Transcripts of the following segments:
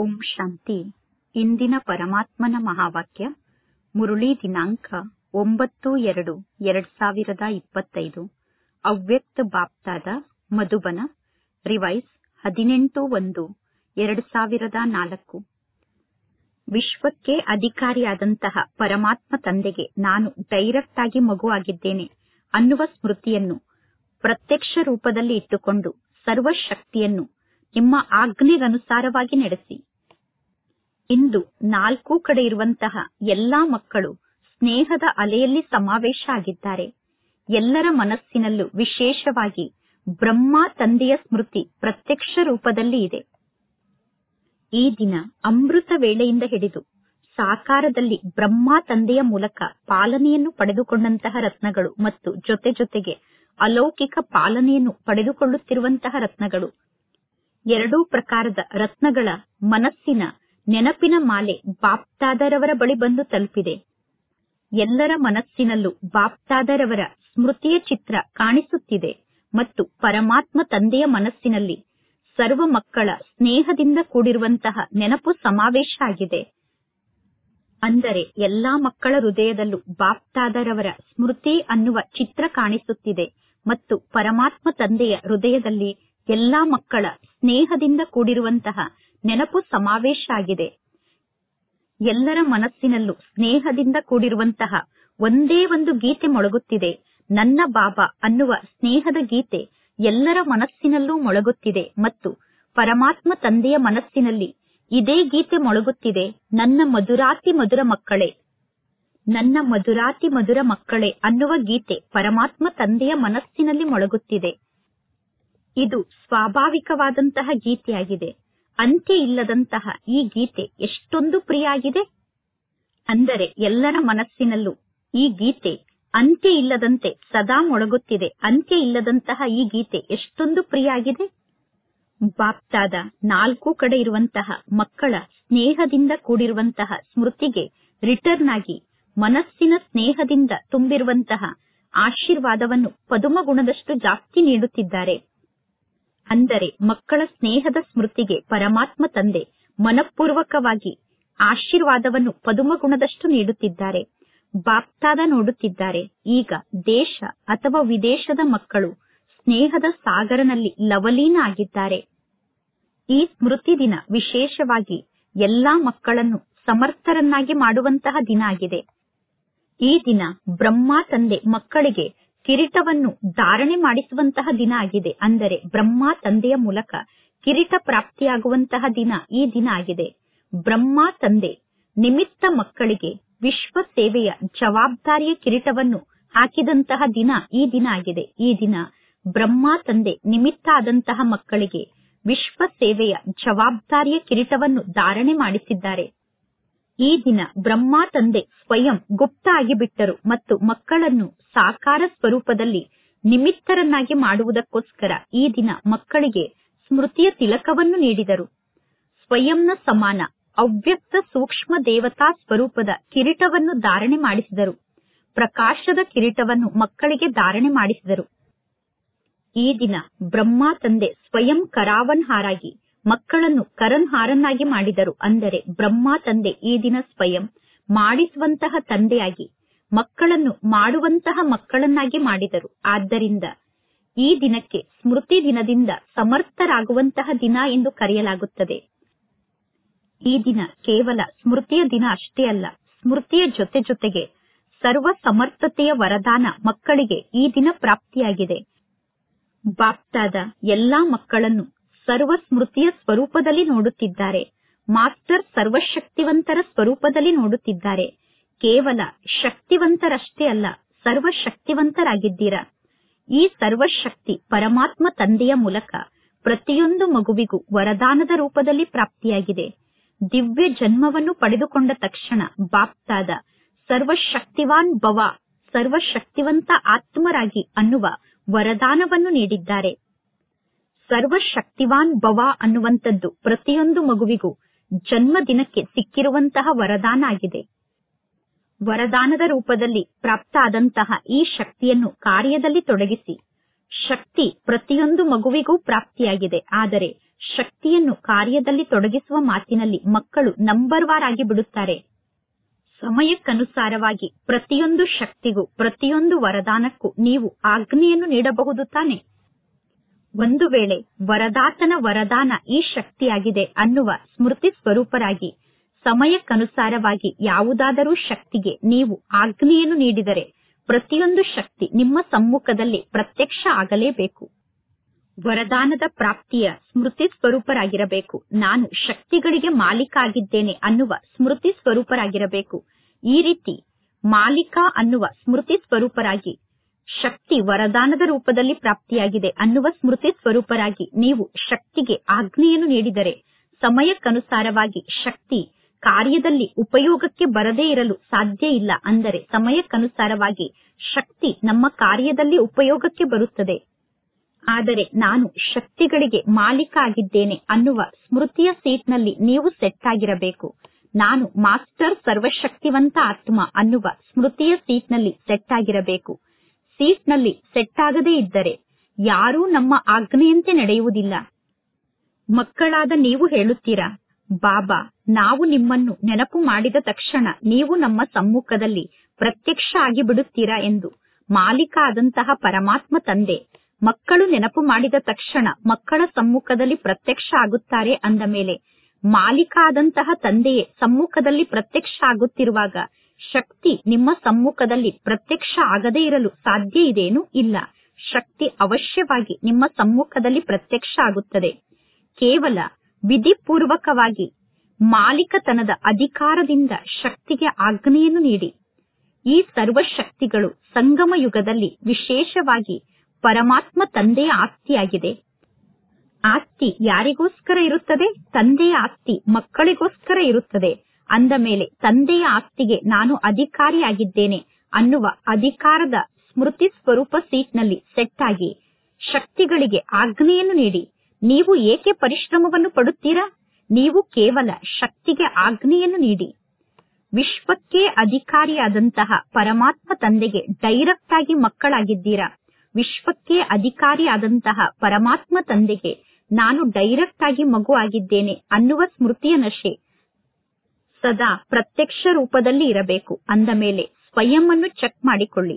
ಓಂ ಶಾಂತಿ ಇಂದಿನ ಪರಮಾತ್ಮನ ಮಹಾವಾಕ್ಯ ಮುರುಳಿ ದಿನಾಂಕ ಒಂಬತ್ತು ಎರಡು ಎರಡ್ ಸಾವಿರದ ಇಪ್ಪತ್ತೈದು ಅವ್ಯಕ್ತ ಬಾಪ್ತಾದ ಮಧುಬನ ರಿವೈಸ್ ಹದಿನೆಂಟು ಒಂದು ಎರಡ್ ಸಾವಿರದ ನಾಲ್ಕು ವಿಶ್ವಕ್ಕೆ ಅಧಿಕಾರಿಯಾದಂತಹ ಪರಮಾತ್ಮ ತಂದೆಗೆ ನಾನು ಡೈರೆಕ್ಟ್ ಆಗಿ ಮಗುವಾಗಿದ್ದೇನೆ ಅನ್ನುವ ಸ್ಮೃತಿಯನ್ನು ಪ್ರತ್ಯಕ್ಷ ರೂಪದಲ್ಲಿ ಇಟ್ಟುಕೊಂಡು ಸರ್ವಶಕ್ತಿಯನ್ನು ನಿಮ್ಮ ಆಜ್ಞೆಗನುಸಾರವಾಗಿ ನಡೆಸಿ ಇಂದು ನಾಲ್ಕೂ ಕಡೆ ಇರುವಂತಹ ಎಲ್ಲಾ ಮಕ್ಕಳು ಸ್ನೇಹದ ಅಲೆಯಲ್ಲಿ ಸಮಾವೇಶ ಆಗಿದ್ದಾರೆ ಎಲ್ಲರ ಮನಸ್ಸಿನಲ್ಲೂ ವಿಶೇಷವಾಗಿ ಬ್ರಹ್ಮ ತಂದೆಯ ಸ್ಮೃತಿ ಪ್ರತ್ಯಕ್ಷ ರೂಪದಲ್ಲಿ ಇದೆ ಈ ದಿನ ಅಮೃತ ವೇಳೆಯಿಂದ ಹಿಡಿದು ಸಾಕಾರದಲ್ಲಿ ಬ್ರಹ್ಮ ತಂದೆಯ ಮೂಲಕ ಪಾಲನೆಯನ್ನು ಪಡೆದುಕೊಂಡಂತಹ ರತ್ನಗಳು ಮತ್ತು ಜೊತೆ ಜೊತೆಗೆ ಅಲೌಕಿಕ ಪಾಲನೆಯನ್ನು ಪಡೆದುಕೊಳ್ಳುತ್ತಿರುವಂತಹ ರತ್ನಗಳು ಎರಡೂ ಪ್ರಕಾರದ ರತ್ನಗಳ ಮನಸ್ಸಿನ ನೆನಪಿನ ಮಾಲೆ ಬಾಪ್ತಾದರವರ ಬಳಿ ಬಂದು ತಲುಪಿದೆ ಎಲ್ಲರ ಮನಸ್ಸಿನಲ್ಲೂ ಬಾಪ್ತಾದರವರ ಸ್ಮೃತಿಯ ಚಿತ್ರ ಕಾಣಿಸುತ್ತಿದೆ ಮತ್ತು ಪರಮಾತ್ಮ ತಂದೆಯ ಮನಸ್ಸಿನಲ್ಲಿ ಸರ್ವ ಮಕ್ಕಳ ಸ್ನೇಹದಿಂದ ಕೂಡಿರುವಂತಹ ನೆನಪು ಸಮಾವೇಶ ಆಗಿದೆ ಅಂದರೆ ಎಲ್ಲಾ ಮಕ್ಕಳ ಹೃದಯದಲ್ಲೂ ಬಾಪ್ತಾದರವರ ಸ್ಮೃತಿ ಅನ್ನುವ ಚಿತ್ರ ಕಾಣಿಸುತ್ತಿದೆ ಮತ್ತು ಪರಮಾತ್ಮ ತಂದೆಯ ಹೃದಯದಲ್ಲಿ ಎಲ್ಲಾ ಮಕ್ಕಳ ಸ್ನೇಹದಿಂದ ಕೂಡಿರುವಂತಹ ನೆನಪು ಸಮಾವೇಶ ಆಗಿದೆ ಎಲ್ಲರ ಮನಸ್ಸಿನಲ್ಲೂ ಸ್ನೇಹದಿಂದ ಕೂಡಿರುವಂತಹ ಒಂದೇ ಒಂದು ಗೀತೆ ಮೊಳಗುತ್ತಿದೆ ನನ್ನ ಬಾಬಾ ಅನ್ನುವ ಸ್ನೇಹದ ಗೀತೆ ಎಲ್ಲರ ಮನಸ್ಸಿನಲ್ಲೂ ಮೊಳಗುತ್ತಿದೆ ಮತ್ತು ಪರಮಾತ್ಮ ತಂದೆಯ ಮನಸ್ಸಿನಲ್ಲಿ ಇದೇ ಗೀತೆ ಮೊಳಗುತ್ತಿದೆ ನನ್ನ ಮಧುರಾತಿ ಮಧುರ ಮಕ್ಕಳೇ ನನ್ನ ಮಧುರಾತಿ ಮಧುರ ಮಕ್ಕಳೇ ಅನ್ನುವ ಗೀತೆ ಪರಮಾತ್ಮ ತಂದೆಯ ಮನಸ್ಸಿನಲ್ಲಿ ಮೊಳಗುತ್ತಿದೆ ಇದು ಸ್ವಾಭಾವಿಕವಾದಂತಹ ಗೀತೆಯಾಗಿದೆ ಅಂತ್ಯ ಇಲ್ಲದಂತಹ ಈ ಗೀತೆ ಎಷ್ಟೊಂದು ಪ್ರಿಯ ಆಗಿದೆ ಅಂದರೆ ಎಲ್ಲರ ಮನಸ್ಸಿನಲ್ಲೂ ಈ ಗೀತೆ ಅಂತ್ಯ ಇಲ್ಲದಂತೆ ಸದಾ ಮೊಳಗುತ್ತಿದೆ ಅಂತ್ಯ ಇಲ್ಲದಂತಹ ಈ ಗೀತೆ ಎಷ್ಟೊಂದು ಪ್ರಿಯ ಆಗಿದೆ ಬಾಪ್ತಾದ ನಾಲ್ಕು ಕಡೆ ಇರುವಂತಹ ಮಕ್ಕಳ ಸ್ನೇಹದಿಂದ ಕೂಡಿರುವಂತಹ ಸ್ಮೃತಿಗೆ ರಿಟರ್ನ್ ಆಗಿ ಮನಸ್ಸಿನ ಸ್ನೇಹದಿಂದ ತುಂಬಿರುವಂತಹ ಆಶೀರ್ವಾದವನ್ನು ಪದುಮ ಗುಣದಷ್ಟು ಜಾಸ್ತಿ ನೀಡುತ್ತಿದ್ದಾರೆ ಅಂದರೆ ಮಕ್ಕಳ ಸ್ನೇಹದ ಸ್ಮೃತಿಗೆ ಪರಮಾತ್ಮ ತಂದೆ ಮನಪೂರ್ವಕವಾಗಿ ಆಶೀರ್ವಾದವನ್ನು ಪದುಮ ಗುಣದಷ್ಟು ನೀಡುತ್ತಿದ್ದಾರೆ ಬಾಪ್ತಾದ ನೋಡುತ್ತಿದ್ದಾರೆ ಈಗ ದೇಶ ಅಥವಾ ವಿದೇಶದ ಮಕ್ಕಳು ಸ್ನೇಹದ ಸಾಗರನಲ್ಲಿ ಲವಲೀನ ಆಗಿದ್ದಾರೆ ಈ ಸ್ಮೃತಿ ದಿನ ವಿಶೇಷವಾಗಿ ಎಲ್ಲಾ ಮಕ್ಕಳನ್ನು ಸಮರ್ಥರನ್ನಾಗಿ ಮಾಡುವಂತಹ ದಿನ ಆಗಿದೆ ಈ ದಿನ ಬ್ರಹ್ಮ ತಂದೆ ಮಕ್ಕಳಿಗೆ ಕಿರೀಟವನ್ನು ಧಾರಣೆ ಮಾಡಿಸುವಂತಹ ದಿನ ಆಗಿದೆ ಅಂದರೆ ಬ್ರಹ್ಮ ತಂದೆಯ ಮೂಲಕ ಕಿರೀಟ ಪ್ರಾಪ್ತಿಯಾಗುವಂತಹ ದಿನ ಈ ದಿನ ಆಗಿದೆ ಬ್ರಹ್ಮ ತಂದೆ ನಿಮಿತ್ತ ಮಕ್ಕಳಿಗೆ ವಿಶ್ವ ಸೇವೆಯ ಜವಾಬ್ದಾರಿಯ ಕಿರೀಟವನ್ನು ಹಾಕಿದಂತಹ ದಿನ ಈ ದಿನ ಆಗಿದೆ ಈ ದಿನ ಬ್ರಹ್ಮ ತಂದೆ ನಿಮಿತ್ತ ಆದಂತಹ ಮಕ್ಕಳಿಗೆ ವಿಶ್ವ ಸೇವೆಯ ಜವಾಬ್ದಾರಿಯ ಕಿರೀಟವನ್ನು ಧಾರಣೆ ಮಾಡಿಸಿದ್ದಾರೆ ಈ ದಿನ ಬ್ರಹ್ಮ ತಂದೆ ಸ್ವಯಂ ಗುಪ್ತ ಆಗಿಬಿಟ್ಟರು ಮತ್ತು ಮಕ್ಕಳನ್ನು ಸಾಕಾರ ಸ್ವರೂಪದಲ್ಲಿ ನಿಮಿತ್ತರನ್ನಾಗಿ ಮಾಡುವುದಕ್ಕೋಸ್ಕರ ಈ ದಿನ ಮಕ್ಕಳಿಗೆ ಸ್ಮೃತಿಯ ತಿಲಕವನ್ನು ನೀಡಿದರು ಸ್ವಯಂನ ಸಮಾನ ಅವ್ಯಕ್ತ ಸೂಕ್ಷ್ಮ ದೇವತಾ ಸ್ವರೂಪದ ಕಿರೀಟವನ್ನು ಧಾರಣೆ ಮಾಡಿಸಿದರು ಪ್ರಕಾಶದ ಕಿರೀಟವನ್ನು ಮಕ್ಕಳಿಗೆ ಧಾರಣೆ ಮಾಡಿಸಿದರು ಈ ದಿನ ಬ್ರಹ್ಮ ತಂದೆ ಸ್ವಯಂ ಕರಾವನ್ ಹಾರಾಗಿ ಮಕ್ಕಳನ್ನು ಕರನ್ ಹಾರನ್ನಾಗಿ ಮಾಡಿದರು ಅಂದರೆ ಬ್ರಹ್ಮ ತಂದೆ ಈ ದಿನ ಸ್ವಯಂ ಮಾಡಿಸುವಂತಹ ತಂದೆಯಾಗಿ ಮಕ್ಕಳನ್ನು ಮಾಡುವಂತಹ ಮಕ್ಕಳನ್ನಾಗಿ ಮಾಡಿದರು ಆದ್ದರಿಂದ ಈ ದಿನಕ್ಕೆ ಸ್ಮೃತಿ ದಿನದಿಂದ ಸಮರ್ಥರಾಗುವಂತಹ ದಿನ ಎಂದು ಕರೆಯಲಾಗುತ್ತದೆ ಈ ದಿನ ಕೇವಲ ಸ್ಮೃತಿಯ ದಿನ ಅಷ್ಟೇ ಅಲ್ಲ ಸ್ಮೃತಿಯ ಜೊತೆ ಜೊತೆಗೆ ಸರ್ವ ಸಮರ್ಥತೆಯ ವರದಾನ ಮಕ್ಕಳಿಗೆ ಈ ದಿನ ಪ್ರಾಪ್ತಿಯಾಗಿದೆ ಬಾಪ್ತಾದ ಎಲ್ಲಾ ಮಕ್ಕಳನ್ನು ಸರ್ವ ಸ್ಮೃತಿಯ ಸ್ವರೂಪದಲ್ಲಿ ನೋಡುತ್ತಿದ್ದಾರೆ ಮಾಸ್ಟರ್ ಸರ್ವಶಕ್ತಿವಂತರ ಸ್ವರೂಪದಲ್ಲಿ ನೋಡುತ್ತಿದ್ದಾರೆ ಕೇವಲ ಶಕ್ತಿವಂತರಷ್ಟೇ ಅಲ್ಲ ಸರ್ವಶಕ್ತಿವಂತರಾಗಿದ್ದೀರಾ ಈ ಸರ್ವಶಕ್ತಿ ಪರಮಾತ್ಮ ತಂದೆಯ ಮೂಲಕ ಪ್ರತಿಯೊಂದು ಮಗುವಿಗೂ ವರದಾನದ ರೂಪದಲ್ಲಿ ಪ್ರಾಪ್ತಿಯಾಗಿದೆ ದಿವ್ಯ ಜನ್ಮವನ್ನು ಪಡೆದುಕೊಂಡ ತಕ್ಷಣ ಬಾಪ್ತಾದ ಸರ್ವಶಕ್ತಿವಾನ್ ಭವ ಸರ್ವಶಕ್ತಿವಂತ ಆತ್ಮರಾಗಿ ಅನ್ನುವ ವರದಾನವನ್ನು ನೀಡಿದ್ದಾರೆ ಸರ್ವಶಕ್ತಿವಾನ್ ಭವ ಅನ್ನುವಂಥದ್ದು ಪ್ರತಿಯೊಂದು ಮಗುವಿಗೂ ಜನ್ಮ ದಿನಕ್ಕೆ ಸಿಕ್ಕಿರುವಂತಹ ವರದಾನ ಆಗಿದೆ ವರದಾನದ ರೂಪದಲ್ಲಿ ಪ್ರಾಪ್ತ ಆದಂತಹ ಈ ಶಕ್ತಿಯನ್ನು ಕಾರ್ಯದಲ್ಲಿ ತೊಡಗಿಸಿ ಶಕ್ತಿ ಪ್ರತಿಯೊಂದು ಮಗುವಿಗೂ ಪ್ರಾಪ್ತಿಯಾಗಿದೆ ಆದರೆ ಶಕ್ತಿಯನ್ನು ಕಾರ್ಯದಲ್ಲಿ ತೊಡಗಿಸುವ ಮಾತಿನಲ್ಲಿ ಮಕ್ಕಳು ನಂಬರ್ ವಾರ್ ಆಗಿ ಬಿಡುತ್ತಾರೆ ಸಮಯಕ್ಕನುಸಾರವಾಗಿ ಪ್ರತಿಯೊಂದು ಶಕ್ತಿಗೂ ಪ್ರತಿಯೊಂದು ವರದಾನಕ್ಕೂ ನೀವು ಆಜ್ಞೆಯನ್ನು ನೀಡಬಹುದು ತಾನೆ ಒಂದು ವೇಳೆ ವರದಾತನ ವರದಾನ ಈ ಶಕ್ತಿಯಾಗಿದೆ ಅನ್ನುವ ಸ್ಮೃತಿ ಸ್ವರೂಪರಾಗಿ ಸಮಯಕ್ಕನುಸಾರವಾಗಿ ಯಾವುದಾದರೂ ಶಕ್ತಿಗೆ ನೀವು ಆಜ್ಞೆಯನ್ನು ನೀಡಿದರೆ ಪ್ರತಿಯೊಂದು ಶಕ್ತಿ ನಿಮ್ಮ ಸಮ್ಮುಖದಲ್ಲಿ ಪ್ರತ್ಯಕ್ಷ ಆಗಲೇಬೇಕು ವರದಾನದ ಪ್ರಾಪ್ತಿಯ ಸ್ಮೃತಿ ಸ್ವರೂಪರಾಗಿರಬೇಕು ನಾನು ಶಕ್ತಿಗಳಿಗೆ ಮಾಲೀಕ ಆಗಿದ್ದೇನೆ ಅನ್ನುವ ಸ್ಮೃತಿ ಸ್ವರೂಪರಾಗಿರಬೇಕು ಈ ರೀತಿ ಮಾಲೀಕ ಅನ್ನುವ ಸ್ಮೃತಿ ಸ್ವರೂಪರಾಗಿ ಶಕ್ತಿ ವರದಾನದ ರೂಪದಲ್ಲಿ ಪ್ರಾಪ್ತಿಯಾಗಿದೆ ಅನ್ನುವ ಸ್ಮೃತಿ ಸ್ವರೂಪರಾಗಿ ನೀವು ಶಕ್ತಿಗೆ ಆಜ್ಞೆಯನ್ನು ನೀಡಿದರೆ ಸಮಯಕ್ಕನುಸಾರವಾಗಿ ಶಕ್ತಿ ಕಾರ್ಯದಲ್ಲಿ ಉಪಯೋಗಕ್ಕೆ ಬರದೇ ಇರಲು ಸಾಧ್ಯ ಇಲ್ಲ ಅಂದರೆ ಸಮಯಕ್ಕನುಸಾರವಾಗಿ ಶಕ್ತಿ ನಮ್ಮ ಕಾರ್ಯದಲ್ಲಿ ಉಪಯೋಗಕ್ಕೆ ಬರುತ್ತದೆ ಆದರೆ ನಾನು ಶಕ್ತಿಗಳಿಗೆ ಮಾಲೀಕ ಆಗಿದ್ದೇನೆ ಅನ್ನುವ ಸ್ಮೃತಿಯ ಸೀಟ್ನಲ್ಲಿ ನೀವು ಸೆಟ್ ಆಗಿರಬೇಕು ನಾನು ಮಾಸ್ಟರ್ ಸರ್ವಶಕ್ತಿವಂತ ಆತ್ಮ ಅನ್ನುವ ಸ್ಮೃತಿಯ ಸೀಟ್ನಲ್ಲಿ ಸೆಟ್ ಆಗಿರಬೇಕು ಸೀಟ್ನಲ್ಲಿ ಸೆಟ್ ಆಗದೇ ಇದ್ದರೆ ಯಾರೂ ನಮ್ಮ ಆಜ್ಞೆಯಂತೆ ನಡೆಯುವುದಿಲ್ಲ ಮಕ್ಕಳಾದ ನೀವು ಹೇಳುತ್ತೀರಾ ಬಾಬಾ ನಾವು ನಿಮ್ಮನ್ನು ನೆನಪು ಮಾಡಿದ ತಕ್ಷಣ ನೀವು ನಮ್ಮ ಸಮ್ಮುಖದಲ್ಲಿ ಪ್ರತ್ಯಕ್ಷ ಆಗಿ ಬಿಡುತ್ತೀರಾ ಎಂದು ಮಾಲೀಕ ಆದಂತಹ ಪರಮಾತ್ಮ ತಂದೆ ಮಕ್ಕಳು ನೆನಪು ಮಾಡಿದ ತಕ್ಷಣ ಮಕ್ಕಳ ಸಮ್ಮುಖದಲ್ಲಿ ಪ್ರತ್ಯಕ್ಷ ಆಗುತ್ತಾರೆ ಅಂದ ಮೇಲೆ ಮಾಲೀಕ ಆದಂತಹ ತಂದೆಯೇ ಸಮ್ಮುಖದಲ್ಲಿ ಪ್ರತ್ಯಕ್ಷ ಆಗುತ್ತಿರುವಾಗ ಶಕ್ತಿ ನಿಮ್ಮ ಸಮ್ಮುಖದಲ್ಲಿ ಪ್ರತ್ಯಕ್ಷ ಆಗದೇ ಇರಲು ಸಾಧ್ಯ ಇದೇನು ಇಲ್ಲ ಶಕ್ತಿ ಅವಶ್ಯವಾಗಿ ನಿಮ್ಮ ಸಮ್ಮುಖದಲ್ಲಿ ಪ್ರತ್ಯಕ್ಷ ಆಗುತ್ತದೆ ಕೇವಲ ವಿಧಿಪೂರ್ವಕವಾಗಿ ಮಾಲೀಕತನದ ಅಧಿಕಾರದಿಂದ ಶಕ್ತಿಗೆ ಆಜ್ಞೆಯನ್ನು ನೀಡಿ ಈ ಸರ್ವ ಶಕ್ತಿಗಳು ಸಂಗಮ ಯುಗದಲ್ಲಿ ವಿಶೇಷವಾಗಿ ಪರಮಾತ್ಮ ತಂದೆಯ ಆಸ್ತಿಯಾಗಿದೆ ಆಸ್ತಿ ಯಾರಿಗೋಸ್ಕರ ಇರುತ್ತದೆ ತಂದೆಯ ಆಸ್ತಿ ಮಕ್ಕಳಿಗೋಸ್ಕರ ಇರುತ್ತದೆ ಅಂದ ಮೇಲೆ ತಂದೆಯ ಆಸ್ತಿಗೆ ನಾನು ಅಧಿಕಾರಿಯಾಗಿದ್ದೇನೆ ಅನ್ನುವ ಅಧಿಕಾರದ ಸ್ಮೃತಿ ಸ್ವರೂಪ ಸೀಟ್ನಲ್ಲಿ ಸೆಟ್ ಆಗಿ ಶಕ್ತಿಗಳಿಗೆ ಆಜ್ಞೆಯನ್ನು ನೀಡಿ ನೀವು ಏಕೆ ಪರಿಶ್ರಮವನ್ನು ಪಡುತ್ತೀರಾ ನೀವು ಕೇವಲ ಶಕ್ತಿಗೆ ಆಜ್ಞೆಯನ್ನು ನೀಡಿ ವಿಶ್ವಕ್ಕೆ ಅಧಿಕಾರಿಯಾದಂತಹ ಪರಮಾತ್ಮ ತಂದೆಗೆ ಡೈರೆಕ್ಟ್ ಆಗಿ ಮಕ್ಕಳಾಗಿದ್ದೀರಾ ವಿಶ್ವಕ್ಕೆ ಅಧಿಕಾರಿಯಾದಂತಹ ಪರಮಾತ್ಮ ತಂದೆಗೆ ನಾನು ಡೈರೆಕ್ಟ್ ಆಗಿ ಮಗು ಆಗಿದ್ದೇನೆ ಅನ್ನುವ ಸ್ಮೃತಿಯ ನಶೆ ಸದಾ ಪ್ರತ್ಯಕ್ಷ ರೂಪದಲ್ಲಿ ಇರಬೇಕು ಅಂದ ಮೇಲೆ ಸ್ವಯಂ ಅನ್ನು ಚೆಕ್ ಮಾಡಿಕೊಳ್ಳಿ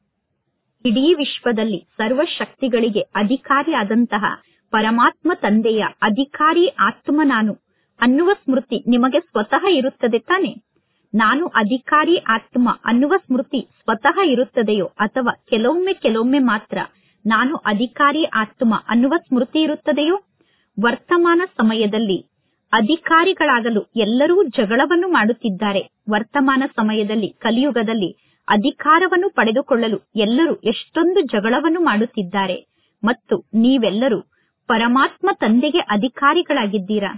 ಇಡೀ ವಿಶ್ವದಲ್ಲಿ ಸರ್ವ ಶಕ್ತಿಗಳಿಗೆ ಅಧಿಕಾರಿಯಾದಂತಹ ಪರಮಾತ್ಮ ತಂದೆಯ ಅಧಿಕಾರಿ ಆತ್ಮ ನಾನು ಅನ್ನುವ ಸ್ಮೃತಿ ನಿಮಗೆ ಸ್ವತಃ ಇರುತ್ತದೆ ತಾನೆ ನಾನು ಅಧಿಕಾರಿ ಆತ್ಮ ಅನ್ನುವ ಸ್ಮೃತಿ ಸ್ವತಃ ಇರುತ್ತದೆಯೋ ಅಥವಾ ಕೆಲವೊಮ್ಮೆ ಕೆಲವೊಮ್ಮೆ ಮಾತ್ರ ನಾನು ಅಧಿಕಾರಿ ಆತ್ಮ ಅನ್ನುವ ಸ್ಮೃತಿ ಇರುತ್ತದೆಯೋ ವರ್ತಮಾನ ಸಮಯದಲ್ಲಿ ಅಧಿಕಾರಿಗಳಾಗಲು ಎಲ್ಲರೂ ಜಗಳವನ್ನು ಮಾಡುತ್ತಿದ್ದಾರೆ ವರ್ತಮಾನ ಸಮಯದಲ್ಲಿ ಕಲಿಯುಗದಲ್ಲಿ ಅಧಿಕಾರವನ್ನು ಪಡೆದುಕೊಳ್ಳಲು ಎಲ್ಲರೂ ಎಷ್ಟೊಂದು ಜಗಳವನ್ನು ಮಾಡುತ್ತಿದ್ದಾರೆ ಮತ್ತು ನೀವೆಲ್ಲರೂ ಪರಮಾತ್ಮ ತಂದೆಗೆ ಅಧಿಕಾರಿಗಳಾಗಿದ್ದೀರಾ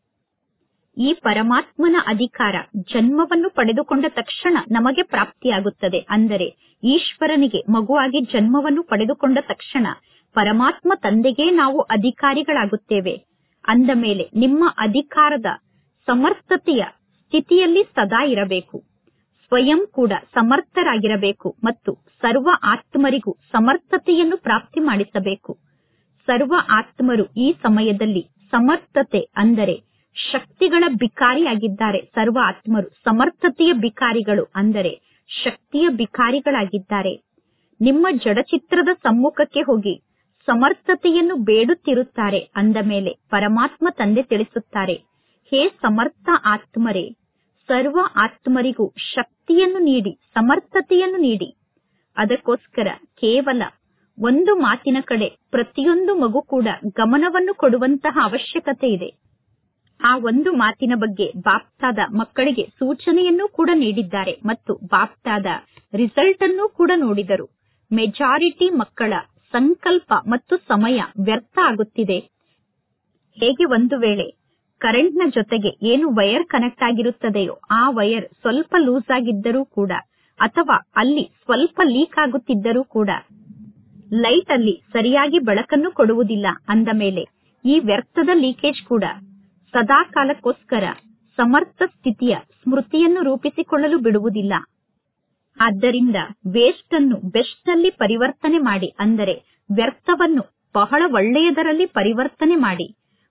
ಈ ಪರಮಾತ್ಮನ ಅಧಿಕಾರ ಜನ್ಮವನ್ನು ಪಡೆದುಕೊಂಡ ತಕ್ಷಣ ನಮಗೆ ಪ್ರಾಪ್ತಿಯಾಗುತ್ತದೆ ಅಂದರೆ ಈಶ್ವರನಿಗೆ ಮಗುವಾಗಿ ಜನ್ಮವನ್ನು ಪಡೆದುಕೊಂಡ ತಕ್ಷಣ ಪರಮಾತ್ಮ ತಂದೆಗೆ ನಾವು ಅಧಿಕಾರಿಗಳಾಗುತ್ತೇವೆ ಅಂದ ಮೇಲೆ ನಿಮ್ಮ ಅಧಿಕಾರದ ಸಮರ್ಥತೆಯ ಸ್ಥಿತಿಯಲ್ಲಿ ಸದಾ ಇರಬೇಕು ಸ್ವಯಂ ಕೂಡ ಸಮರ್ಥರಾಗಿರಬೇಕು ಮತ್ತು ಸರ್ವ ಆತ್ಮರಿಗೂ ಸಮರ್ಥತೆಯನ್ನು ಪ್ರಾಪ್ತಿ ಮಾಡಿಸಬೇಕು ಸರ್ವ ಆತ್ಮರು ಈ ಸಮಯದಲ್ಲಿ ಸಮರ್ಥತೆ ಅಂದರೆ ಶಕ್ತಿಗಳ ಬಿಕಾರಿಯಾಗಿದ್ದಾರೆ ಸರ್ವ ಆತ್ಮರು ಸಮರ್ಥತೆಯ ಬಿಕಾರಿಗಳು ಅಂದರೆ ಶಕ್ತಿಯ ಬಿಕಾರಿಗಳಾಗಿದ್ದಾರೆ ನಿಮ್ಮ ಜಡಚಿತ್ರದ ಸಮ್ಮುಖಕ್ಕೆ ಹೋಗಿ ಸಮರ್ಥತೆಯನ್ನು ಬೇಡುತ್ತಿರುತ್ತಾರೆ ಅಂದ ಮೇಲೆ ಪರಮಾತ್ಮ ತಂದೆ ತಿಳಿಸುತ್ತಾರೆ ಹೇ ಸಮರ್ಥ ಆತ್ಮರೇ ಸರ್ವ ಆತ್ಮರಿಗೂ ಶಕ್ತಿಯನ್ನು ನೀಡಿ ಸಮರ್ಥತೆಯನ್ನು ನೀಡಿ ಅದಕ್ಕೋಸ್ಕರ ಕೇವಲ ಒಂದು ಮಾತಿನ ಕಡೆ ಪ್ರತಿಯೊಂದು ಮಗು ಕೂಡ ಗಮನವನ್ನು ಕೊಡುವಂತಹ ಅವಶ್ಯಕತೆ ಇದೆ ಆ ಒಂದು ಮಾತಿನ ಬಗ್ಗೆ ಬಾಪ್ತಾದ ಮಕ್ಕಳಿಗೆ ಸೂಚನೆಯನ್ನು ಕೂಡ ನೀಡಿದ್ದಾರೆ ಮತ್ತು ಬಾಪ್ತಾದ ರಿಸಲ್ಟ್ ಅನ್ನು ಕೂಡ ನೋಡಿದರು ಮೆಜಾರಿಟಿ ಮಕ್ಕಳ ಸಂಕಲ್ಪ ಮತ್ತು ಸಮಯ ವ್ಯರ್ಥ ಆಗುತ್ತಿದೆ ಹೇಗೆ ಒಂದು ವೇಳೆ ಕರೆಂಟ್ ನ ಜೊತೆಗೆ ಏನು ವೈರ್ ಕನೆಕ್ಟ್ ಆಗಿರುತ್ತದೆಯೋ ಆ ವೈರ್ ಸ್ವಲ್ಪ ಲೂಸ್ ಆಗಿದ್ದರೂ ಕೂಡ ಅಥವಾ ಅಲ್ಲಿ ಸ್ವಲ್ಪ ಲೀಕ್ ಆಗುತ್ತಿದ್ದರೂ ಕೂಡ ಲೈಟ್ ಅಲ್ಲಿ ಸರಿಯಾಗಿ ಬೆಳಕನ್ನು ಕೊಡುವುದಿಲ್ಲ ಅಂದ ಮೇಲೆ ಈ ವ್ಯರ್ಥದ ಲೀಕೇಜ್ ಕೂಡ ಸದಾ ಕಾಲಕ್ಕೋಸ್ಕರ ಸಮರ್ಥ ಸ್ಥಿತಿಯ ಸ್ಮೃತಿಯನ್ನು ರೂಪಿಸಿಕೊಳ್ಳಲು ಬಿಡುವುದಿಲ್ಲ ಆದ್ದರಿಂದ ವೇಸ್ಟ್ ಅನ್ನು ಬೆಸ್ಟ್ ನಲ್ಲಿ ಪರಿವರ್ತನೆ ಮಾಡಿ ಅಂದರೆ ವ್ಯರ್ಥವನ್ನು ಬಹಳ ಒಳ್ಳೆಯದರಲ್ಲಿ ಪರಿವರ್ತನೆ ಮಾಡಿ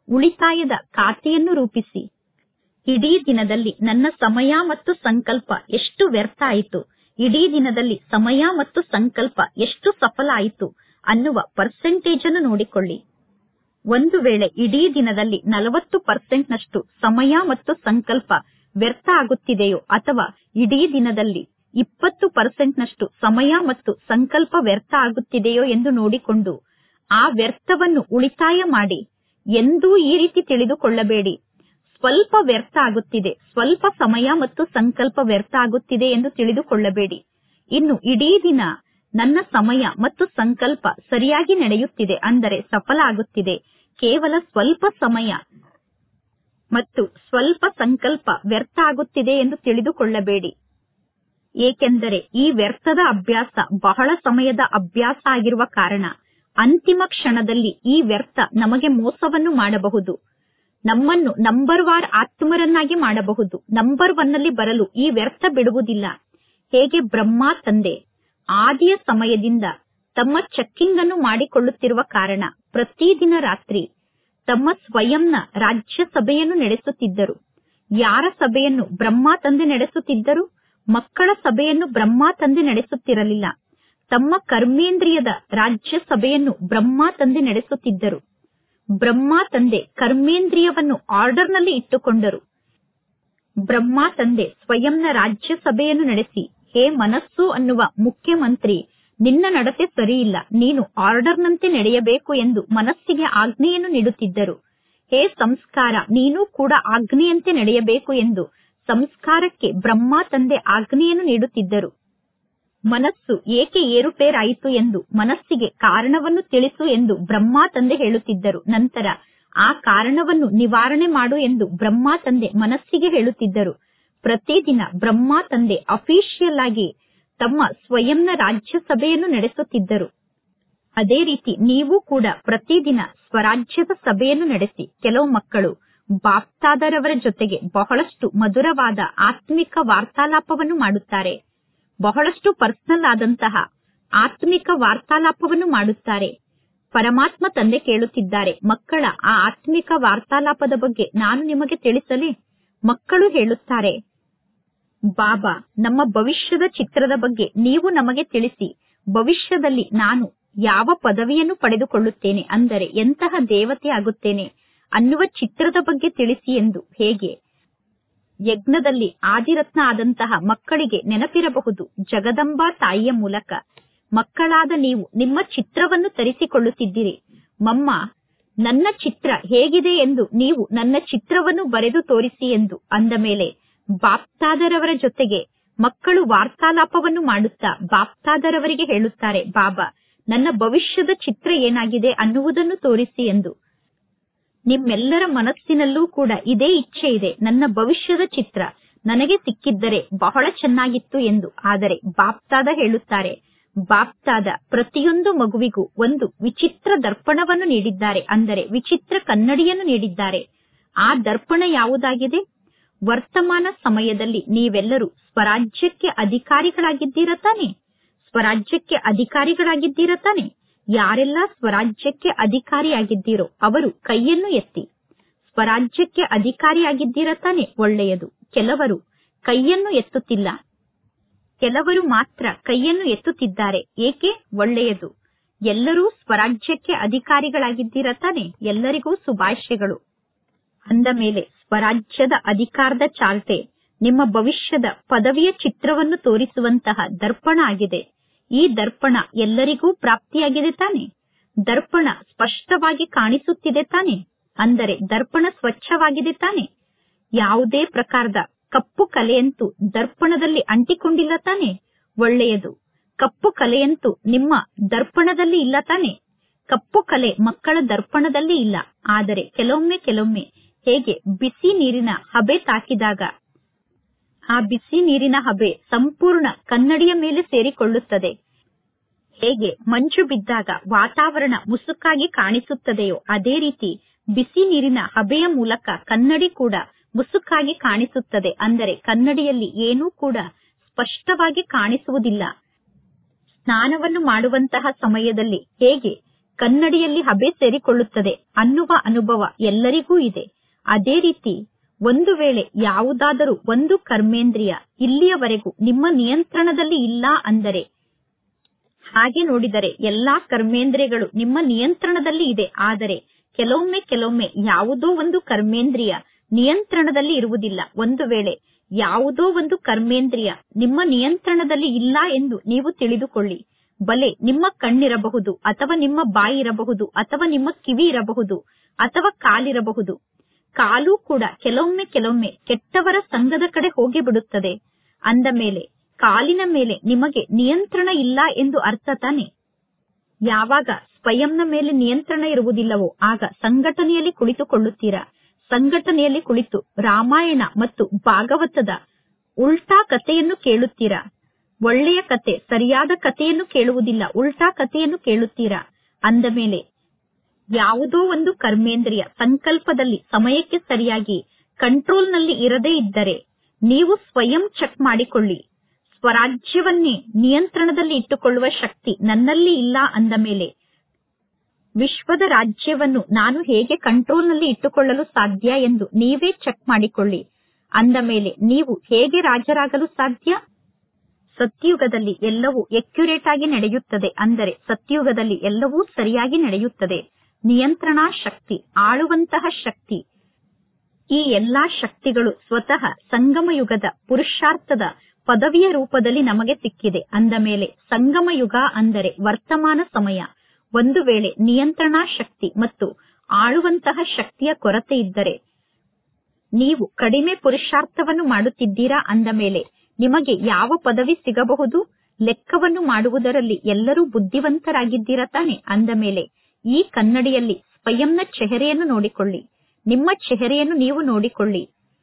ಉಳಿತಾಯದ ಖಾತೆಯನ್ನು ರೂಪಿಸಿ ಇಡೀ ದಿನದಲ್ಲಿ ನನ್ನ ಸಮಯ ಮತ್ತು ಸಂಕಲ್ಪ ಎಷ್ಟು ವ್ಯರ್ಥ ಆಯಿತು ಇಡೀ ದಿನದಲ್ಲಿ ಸಮಯ ಮತ್ತು ಸಂಕಲ್ಪ ಎಷ್ಟು ಸಫಲ ಆಯಿತು ಅನ್ನುವ ಪರ್ಸೆಂಟೇಜ್ ಅನ್ನು ನೋಡಿಕೊಳ್ಳಿ ಒಂದು ವೇಳೆ ಇಡೀ ದಿನದಲ್ಲಿ ನಲವತ್ತು ಪರ್ಸೆಂಟ್ನಷ್ಟು ಸಮಯ ಮತ್ತು ಸಂಕಲ್ಪ ವ್ಯರ್ಥ ಆಗುತ್ತಿದೆಯೋ ಅಥವಾ ಇಡೀ ದಿನದಲ್ಲಿ ಇಪ್ಪತ್ತು ಪರ್ಸೆಂಟ್ನಷ್ಟು ಸಮಯ ಮತ್ತು ಸಂಕಲ್ಪ ವ್ಯರ್ಥ ಆಗುತ್ತಿದೆಯೋ ಎಂದು ನೋಡಿಕೊಂಡು ಆ ವ್ಯರ್ಥವನ್ನು ಉಳಿತಾಯ ಮಾಡಿ ಎಂದೂ ಈ ರೀತಿ ತಿಳಿದುಕೊಳ್ಳಬೇಡಿ ಸ್ವಲ್ಪ ವ್ಯರ್ಥ ಆಗುತ್ತಿದೆ ಸ್ವಲ್ಪ ಸಮಯ ಮತ್ತು ಸಂಕಲ್ಪ ವ್ಯರ್ಥ ಆಗುತ್ತಿದೆ ಎಂದು ತಿಳಿದುಕೊಳ್ಳಬೇಡಿ ಇನ್ನು ಇಡೀ ದಿನ ನನ್ನ ಸಮಯ ಮತ್ತು ಸಂಕಲ್ಪ ಸರಿಯಾಗಿ ನಡೆಯುತ್ತಿದೆ ಅಂದರೆ ಸಫಲ ಆಗುತ್ತಿದೆ ಕೇವಲ ಸ್ವಲ್ಪ ಸಮಯ ಮತ್ತು ಸ್ವಲ್ಪ ಸಂಕಲ್ಪ ವ್ಯರ್ಥ ಆಗುತ್ತಿದೆ ಎಂದು ತಿಳಿದುಕೊಳ್ಳಬೇಡಿ ಏಕೆಂದರೆ ಈ ವ್ಯರ್ಥದ ಅಭ್ಯಾಸ ಬಹಳ ಸಮಯದ ಅಭ್ಯಾಸ ಆಗಿರುವ ಕಾರಣ ಅಂತಿಮ ಕ್ಷಣದಲ್ಲಿ ಈ ವ್ಯರ್ಥ ನಮಗೆ ಮೋಸವನ್ನು ಮಾಡಬಹುದು ನಮ್ಮನ್ನು ನಂಬರ್ ವಾರ್ ಆತ್ಮರನ್ನಾಗಿ ಮಾಡಬಹುದು ನಂಬರ್ ಒನ್ ನಲ್ಲಿ ಬರಲು ಈ ವ್ಯರ್ಥ ಬಿಡುವುದಿಲ್ಲ ಹೇಗೆ ಬ್ರಹ್ಮ ತಂದೆ ಆದಿಯ ಸಮಯದಿಂದ ತಮ್ಮ ಚೆಕ್ಕಿಂಗ್ ಅನ್ನು ಮಾಡಿಕೊಳ್ಳುತ್ತಿರುವ ಕಾರಣ ಪ್ರತಿದಿನ ರಾತ್ರಿ ತಮ್ಮ ಸ್ವಯಂನ ರಾಜ್ಯ ಸಭೆಯನ್ನು ನಡೆಸುತ್ತಿದ್ದರು ಯಾರ ಸಭೆಯನ್ನು ಬ್ರಹ್ಮ ತಂದೆ ನಡೆಸುತ್ತಿದ್ದರು ಮಕ್ಕಳ ಸಭೆಯನ್ನು ಬ್ರಹ್ಮ ತಂದೆ ನಡೆಸುತ್ತಿರಲಿಲ್ಲ ತಮ್ಮ ಕರ್ಮೇಂದ್ರಿಯದ ರಾಜ್ಯ ಸಭೆಯನ್ನು ಬ್ರಹ್ಮ ತಂದೆ ನಡೆಸುತ್ತಿದ್ದರು ಬ್ರಹ್ಮ ತಂದೆ ಕರ್ಮೇಂದ್ರಿಯವನ್ನು ಆರ್ಡರ್ನಲ್ಲಿ ಇಟ್ಟುಕೊಂಡರು ಬ್ರಹ್ಮ ತಂದೆ ಸ್ವಯಂನ ರಾಜ್ಯ ಸಭೆಯನ್ನು ನಡೆಸಿ ಹೇ ಮನಸ್ಸು ಅನ್ನುವ ಮುಖ್ಯಮಂತ್ರಿ ನಿನ್ನ ನಡತೆ ಸರಿಯಿಲ್ಲ ನೀನು ಆರ್ಡರ್ನಂತೆ ನಡೆಯಬೇಕು ಎಂದು ಮನಸ್ಸಿಗೆ ಆಜ್ಞೆಯನ್ನು ನೀಡುತ್ತಿದ್ದರು ಹೇ ಸಂಸ್ಕಾರ ನೀನು ಕೂಡ ಆಜ್ಞೆಯಂತೆ ನಡೆಯಬೇಕು ಎಂದು ಸಂಸ್ಕಾರಕ್ಕೆ ಬ್ರಹ್ಮ ತಂದೆ ಆಜ್ಞೆಯನ್ನು ನೀಡುತ್ತಿದ್ದರು ಮನಸ್ಸು ಏಕೆ ಏರುಪೇರಾಯಿತು ಎಂದು ಮನಸ್ಸಿಗೆ ಕಾರಣವನ್ನು ತಿಳಿಸು ಎಂದು ಬ್ರಹ್ಮ ತಂದೆ ಹೇಳುತ್ತಿದ್ದರು ನಂತರ ಆ ಕಾರಣವನ್ನು ನಿವಾರಣೆ ಮಾಡು ಎಂದು ಬ್ರಹ್ಮ ತಂದೆ ಮನಸ್ಸಿಗೆ ಹೇಳುತ್ತಿದ್ದರು ಪ್ರತಿದಿನ ಬ್ರಹ್ಮ ತಂದೆ ಅಫಿಷಿಯಲ್ ಆಗಿ ತಮ್ಮ ಸ್ವಯಂನ ರಾಜ್ಯ ಸಭೆಯನ್ನು ನಡೆಸುತ್ತಿದ್ದರು ಅದೇ ರೀತಿ ನೀವು ಕೂಡ ಪ್ರತಿದಿನ ಸ್ವರಾಜ್ಯದ ಸಭೆಯನ್ನು ನಡೆಸಿ ಕೆಲವು ಮಕ್ಕಳು ಬಾಪ್ತಾದರವರ ಜೊತೆಗೆ ಬಹಳಷ್ಟು ಮಧುರವಾದ ಆತ್ಮಿಕ ವಾರ್ತಾಲಾಪವನ್ನು ಮಾಡುತ್ತಾರೆ ಬಹಳಷ್ಟು ಪರ್ಸನಲ್ ಆದಂತಹ ಆತ್ಮಿಕ ವಾರ್ತಾಲಾಪವನ್ನು ಮಾಡುತ್ತಾರೆ ಪರಮಾತ್ಮ ತಂದೆ ಕೇಳುತ್ತಿದ್ದಾರೆ ಮಕ್ಕಳ ಆ ಆತ್ಮಿಕ ವಾರ್ತಾಲಾಪದ ಬಗ್ಗೆ ನಾನು ನಿಮಗೆ ತಿಳಿಸಲೇ ಮಕ್ಕಳು ಹೇಳುತ್ತಾರೆ ಬಾಬಾ ನಮ್ಮ ಭವಿಷ್ಯದ ಚಿತ್ರದ ಬಗ್ಗೆ ನೀವು ನಮಗೆ ತಿಳಿಸಿ ಭವಿಷ್ಯದಲ್ಲಿ ನಾನು ಯಾವ ಪದವಿಯನ್ನು ಪಡೆದುಕೊಳ್ಳುತ್ತೇನೆ ಅಂದರೆ ಎಂತಹ ದೇವತೆ ಆಗುತ್ತೇನೆ ಅನ್ನುವ ಚಿತ್ರದ ಬಗ್ಗೆ ತಿಳಿಸಿ ಎಂದು ಹೇಗೆ ಯಜ್ಞದಲ್ಲಿ ಆದಿರತ್ನ ಆದಂತಹ ಮಕ್ಕಳಿಗೆ ನೆನಪಿರಬಹುದು ಜಗದಂಬಾ ತಾಯಿಯ ಮೂಲಕ ಮಕ್ಕಳಾದ ನೀವು ನಿಮ್ಮ ಚಿತ್ರವನ್ನು ತರಿಸಿಕೊಳ್ಳುತ್ತಿದ್ದೀರಿ ಮಮ್ಮ ನನ್ನ ಚಿತ್ರ ಹೇಗಿದೆ ಎಂದು ನೀವು ನನ್ನ ಚಿತ್ರವನ್ನು ಬರೆದು ತೋರಿಸಿ ಎಂದು ಅಂದ ಮೇಲೆ ಬಾಪ್ತಾದರವರ ಜೊತೆಗೆ ಮಕ್ಕಳು ವಾರ್ತಾಲಾಪವನ್ನು ಮಾಡುತ್ತಾ ಬಾಪ್ತಾದರವರಿಗೆ ಹೇಳುತ್ತಾರೆ ಬಾಬಾ ನನ್ನ ಭವಿಷ್ಯದ ಚಿತ್ರ ಏನಾಗಿದೆ ಅನ್ನುವುದನ್ನು ತೋರಿಸಿ ಎಂದು ನಿಮ್ಮೆಲ್ಲರ ಮನಸ್ಸಿನಲ್ಲೂ ಕೂಡ ಇದೇ ಇಚ್ಛೆ ಇದೆ ನನ್ನ ಭವಿಷ್ಯದ ಚಿತ್ರ ನನಗೆ ಸಿಕ್ಕಿದ್ದರೆ ಬಹಳ ಚೆನ್ನಾಗಿತ್ತು ಎಂದು ಆದರೆ ಬಾಪ್ತಾದ ಹೇಳುತ್ತಾರೆ ಬಾಪ್ತಾದ ಪ್ರತಿಯೊಂದು ಮಗುವಿಗೂ ಒಂದು ವಿಚಿತ್ರ ದರ್ಪಣವನ್ನು ನೀಡಿದ್ದಾರೆ ಅಂದರೆ ವಿಚಿತ್ರ ಕನ್ನಡಿಯನ್ನು ನೀಡಿದ್ದಾರೆ ಆ ದರ್ಪಣ ಯಾವುದಾಗಿದೆ ವರ್ತಮಾನ ಸಮಯದಲ್ಲಿ ನೀವೆಲ್ಲರೂ ಸ್ವರಾಜ್ಯಕ್ಕೆ ಅಧಿಕಾರಿಗಳಾಗಿದ್ದೀರ ತಾನೆ ಸ್ವರಾಜ್ಯಕ್ಕೆ ಅಧಿಕಾರಿಗಳಾಗಿದ್ದೀರ ತಾನೆ ಯಾರೆಲ್ಲ ಸ್ವರಾಜ್ಯಕ್ಕೆ ಅಧಿಕಾರಿಯಾಗಿದ್ದೀರೋ ಅವರು ಕೈಯನ್ನು ಎತ್ತಿ ಸ್ವರಾಜ್ಯಕ್ಕೆ ಅಧಿಕಾರಿಯಾಗಿದ್ದೀರ ತಾನೆ ಒಳ್ಳೆಯದು ಕೆಲವರು ಕೈಯನ್ನು ಎತ್ತುತ್ತಿಲ್ಲ ಕೆಲವರು ಮಾತ್ರ ಕೈಯನ್ನು ಎತ್ತುತ್ತಿದ್ದಾರೆ ಏಕೆ ಒಳ್ಳೆಯದು ಎಲ್ಲರೂ ಸ್ವರಾಜ್ಯಕ್ಕೆ ಅಧಿಕಾರಿಗಳಾಗಿದ್ದೀರ ತಾನೆ ಎಲ್ಲರಿಗೂ ಶುಭಾಶಯಗಳು ಅಂದ ಮೇಲೆ ಸ್ವರಾಜ್ಯದ ಅಧಿಕಾರದ ಚಾಲ್ತೆ ನಿಮ್ಮ ಭವಿಷ್ಯದ ಪದವಿಯ ಚಿತ್ರವನ್ನು ತೋರಿಸುವಂತಹ ದರ್ಪಣ ಆಗಿದೆ ಈ ದರ್ಪಣ ಎಲ್ಲರಿಗೂ ಪ್ರಾಪ್ತಿಯಾಗಿದೆ ತಾನೆ ದರ್ಪಣ ಸ್ಪಷ್ಟವಾಗಿ ಕಾಣಿಸುತ್ತಿದೆ ತಾನೆ ಅಂದರೆ ದರ್ಪಣ ಸ್ವಚ್ಛವಾಗಿದೆ ತಾನೆ ಯಾವುದೇ ಪ್ರಕಾರದ ಕಪ್ಪು ಕಲೆಯಂತೂ ದರ್ಪಣದಲ್ಲಿ ಅಂಟಿಕೊಂಡಿಲ್ಲ ತಾನೆ ಒಳ್ಳೆಯದು ಕಪ್ಪು ಕಲೆಯಂತೂ ನಿಮ್ಮ ದರ್ಪಣದಲ್ಲಿ ಇಲ್ಲ ತಾನೆ ಕಪ್ಪು ಕಲೆ ಮಕ್ಕಳ ದರ್ಪಣದಲ್ಲಿ ಇಲ್ಲ ಆದರೆ ಕೆಲವೊಮ್ಮೆ ಕೆಲವೊಮ್ಮೆ ಹೇಗೆ ಬಿಸಿ ನೀರಿನ ಹಬೆ ತಾಕಿದಾಗ ಆ ಬಿಸಿ ನೀರಿನ ಹಬೆ ಸಂಪೂರ್ಣ ಕನ್ನಡಿಯ ಮೇಲೆ ಸೇರಿಕೊಳ್ಳುತ್ತದೆ ಹೇಗೆ ಮಂಜು ಬಿದ್ದಾಗ ವಾತಾವರಣ ಮುಸುಕಾಗಿ ಕಾಣಿಸುತ್ತದೆಯೋ ಅದೇ ರೀತಿ ಬಿಸಿ ನೀರಿನ ಹಬೆಯ ಮೂಲಕ ಕನ್ನಡಿ ಕೂಡ ಮುಸುಕಾಗಿ ಕಾಣಿಸುತ್ತದೆ ಅಂದರೆ ಕನ್ನಡಿಯಲ್ಲಿ ಏನೂ ಕೂಡ ಸ್ಪಷ್ಟವಾಗಿ ಕಾಣಿಸುವುದಿಲ್ಲ ಸ್ನಾನವನ್ನು ಮಾಡುವಂತಹ ಸಮಯದಲ್ಲಿ ಹೇಗೆ ಕನ್ನಡಿಯಲ್ಲಿ ಹಬೆ ಸೇರಿಕೊಳ್ಳುತ್ತದೆ ಅನ್ನುವ ಅನುಭವ ಎಲ್ಲರಿಗೂ ಇದೆ ಅದೇ ರೀತಿ ಒಂದು ವೇಳೆ ಯಾವುದಾದರೂ ಒಂದು ಕರ್ಮೇಂದ್ರಿಯ ಇಲ್ಲಿಯವರೆಗೂ ನಿಮ್ಮ ನಿಯಂತ್ರಣದಲ್ಲಿ ಇಲ್ಲ ಅಂದರೆ ಹಾಗೆ ನೋಡಿದರೆ ಎಲ್ಲಾ ಕರ್ಮೇಂದ್ರಿಯಗಳು ನಿಮ್ಮ ನಿಯಂತ್ರಣದಲ್ಲಿ ಇದೆ ಆದರೆ ಕೆಲವೊಮ್ಮೆ ಕೆಲವೊಮ್ಮೆ ಯಾವುದೋ ಒಂದು ಕರ್ಮೇಂದ್ರಿಯ ನಿಯಂತ್ರಣದಲ್ಲಿ ಇರುವುದಿಲ್ಲ ಒಂದು ವೇಳೆ ಯಾವುದೋ ಒಂದು ಕರ್ಮೇಂದ್ರಿಯ ನಿಮ್ಮ ನಿಯಂತ್ರಣದಲ್ಲಿ ಇಲ್ಲ ಎಂದು ನೀವು ತಿಳಿದುಕೊಳ್ಳಿ ಬಲೆ ನಿಮ್ಮ ಕಣ್ಣಿರಬಹುದು ಅಥವಾ ನಿಮ್ಮ ಬಾಯಿ ಇರಬಹುದು ಅಥವಾ ನಿಮ್ಮ ಕಿವಿ ಇರಬಹುದು ಅಥವಾ ಕಾಲಿರಬಹುದು ಕಾಲು ಕೂಡ ಕೆಲವೊಮ್ಮೆ ಕೆಲವೊಮ್ಮೆ ಕೆಟ್ಟವರ ಸಂಘದ ಕಡೆ ಹೋಗಿ ಬಿಡುತ್ತದೆ ಅಂದ ಮೇಲೆ ಕಾಲಿನ ಮೇಲೆ ನಿಮಗೆ ನಿಯಂತ್ರಣ ಇಲ್ಲ ಎಂದು ಅರ್ಥ ತಾನೆ ಯಾವಾಗ ಸ್ವಯಂನ ಮೇಲೆ ನಿಯಂತ್ರಣ ಇರುವುದಿಲ್ಲವೋ ಆಗ ಸಂಘಟನೆಯಲ್ಲಿ ಕುಳಿತುಕೊಳ್ಳುತ್ತೀರಾ ಸಂಘಟನೆಯಲ್ಲಿ ಕುಳಿತು ರಾಮಾಯಣ ಮತ್ತು ಭಾಗವತದ ಉಲ್ಟಾ ಕಥೆಯನ್ನು ಕೇಳುತ್ತೀರಾ ಒಳ್ಳೆಯ ಕತೆ ಸರಿಯಾದ ಕಥೆಯನ್ನು ಕೇಳುವುದಿಲ್ಲ ಉಲ್ಟಾ ಕಥೆಯನ್ನು ಕೇಳುತ್ತೀರಾ ಅಂದ ಮೇಲೆ ಯಾವುದೋ ಒಂದು ಕರ್ಮೇಂದ್ರಿಯ ಸಂಕಲ್ಪದಲ್ಲಿ ಸಮಯಕ್ಕೆ ಸರಿಯಾಗಿ ಕಂಟ್ರೋಲ್ನಲ್ಲಿ ಇರದೇ ಇದ್ದರೆ ನೀವು ಸ್ವಯಂ ಚೆಕ್ ಮಾಡಿಕೊಳ್ಳಿ ಸ್ವರಾಜ್ಯವನ್ನೇ ನಿಯಂತ್ರಣದಲ್ಲಿ ಇಟ್ಟುಕೊಳ್ಳುವ ಶಕ್ತಿ ನನ್ನಲ್ಲಿ ಇಲ್ಲ ಅಂದ ಮೇಲೆ ವಿಶ್ವದ ರಾಜ್ಯವನ್ನು ನಾನು ಹೇಗೆ ಕಂಟ್ರೋಲ್ನಲ್ಲಿ ಇಟ್ಟುಕೊಳ್ಳಲು ಸಾಧ್ಯ ಎಂದು ನೀವೇ ಚೆಕ್ ಮಾಡಿಕೊಳ್ಳಿ ಅಂದ ಮೇಲೆ ನೀವು ಹೇಗೆ ರಾಜರಾಗಲು ಸಾಧ್ಯ ಸತ್ಯುಗದಲ್ಲಿ ಎಲ್ಲವೂ ಎಕ್ಯುರೇಟ್ ಆಗಿ ನಡೆಯುತ್ತದೆ ಅಂದರೆ ಸತ್ಯುಗದಲ್ಲಿ ಎಲ್ಲವೂ ಸರಿಯಾಗಿ ನಡೆಯುತ್ತದೆ ನಿಯಂತ್ರಣಾ ಶಕ್ತಿ ಆಳುವಂತಹ ಶಕ್ತಿ ಈ ಎಲ್ಲಾ ಶಕ್ತಿಗಳು ಸ್ವತಃ ಸಂಗಮ ಯುಗದ ಪುರುಷಾರ್ಥದ ಪದವಿಯ ರೂಪದಲ್ಲಿ ನಮಗೆ ಸಿಕ್ಕಿದೆ ಅಂದ ಮೇಲೆ ಸಂಗಮ ಯುಗ ಅಂದರೆ ವರ್ತಮಾನ ಸಮಯ ಒಂದು ವೇಳೆ ನಿಯಂತ್ರಣಾ ಶಕ್ತಿ ಮತ್ತು ಆಳುವಂತಹ ಶಕ್ತಿಯ ಕೊರತೆ ಇದ್ದರೆ ನೀವು ಕಡಿಮೆ ಪುರುಷಾರ್ಥವನ್ನು ಮಾಡುತ್ತಿದ್ದೀರಾ ಅಂದ ಮೇಲೆ ನಿಮಗೆ ಯಾವ ಪದವಿ ಸಿಗಬಹುದು ಲೆಕ್ಕವನ್ನು ಮಾಡುವುದರಲ್ಲಿ ಎಲ್ಲರೂ ಬುದ್ಧಿವಂತರಾಗಿದ್ದೀರಾ ತಾನೆ ಅಂದ ಮೇಲೆ ಈ ಕನ್ನಡಿಯಲ್ಲಿ ಸ್ವಯಂನ ಚೆಹರೆಯನ್ನು ನೋಡಿಕೊಳ್ಳಿ ನಿಮ್ಮ ಚೆಹರೆಯನ್ನು ನೀವು ನೋಡಿಕೊಳ್ಳಿ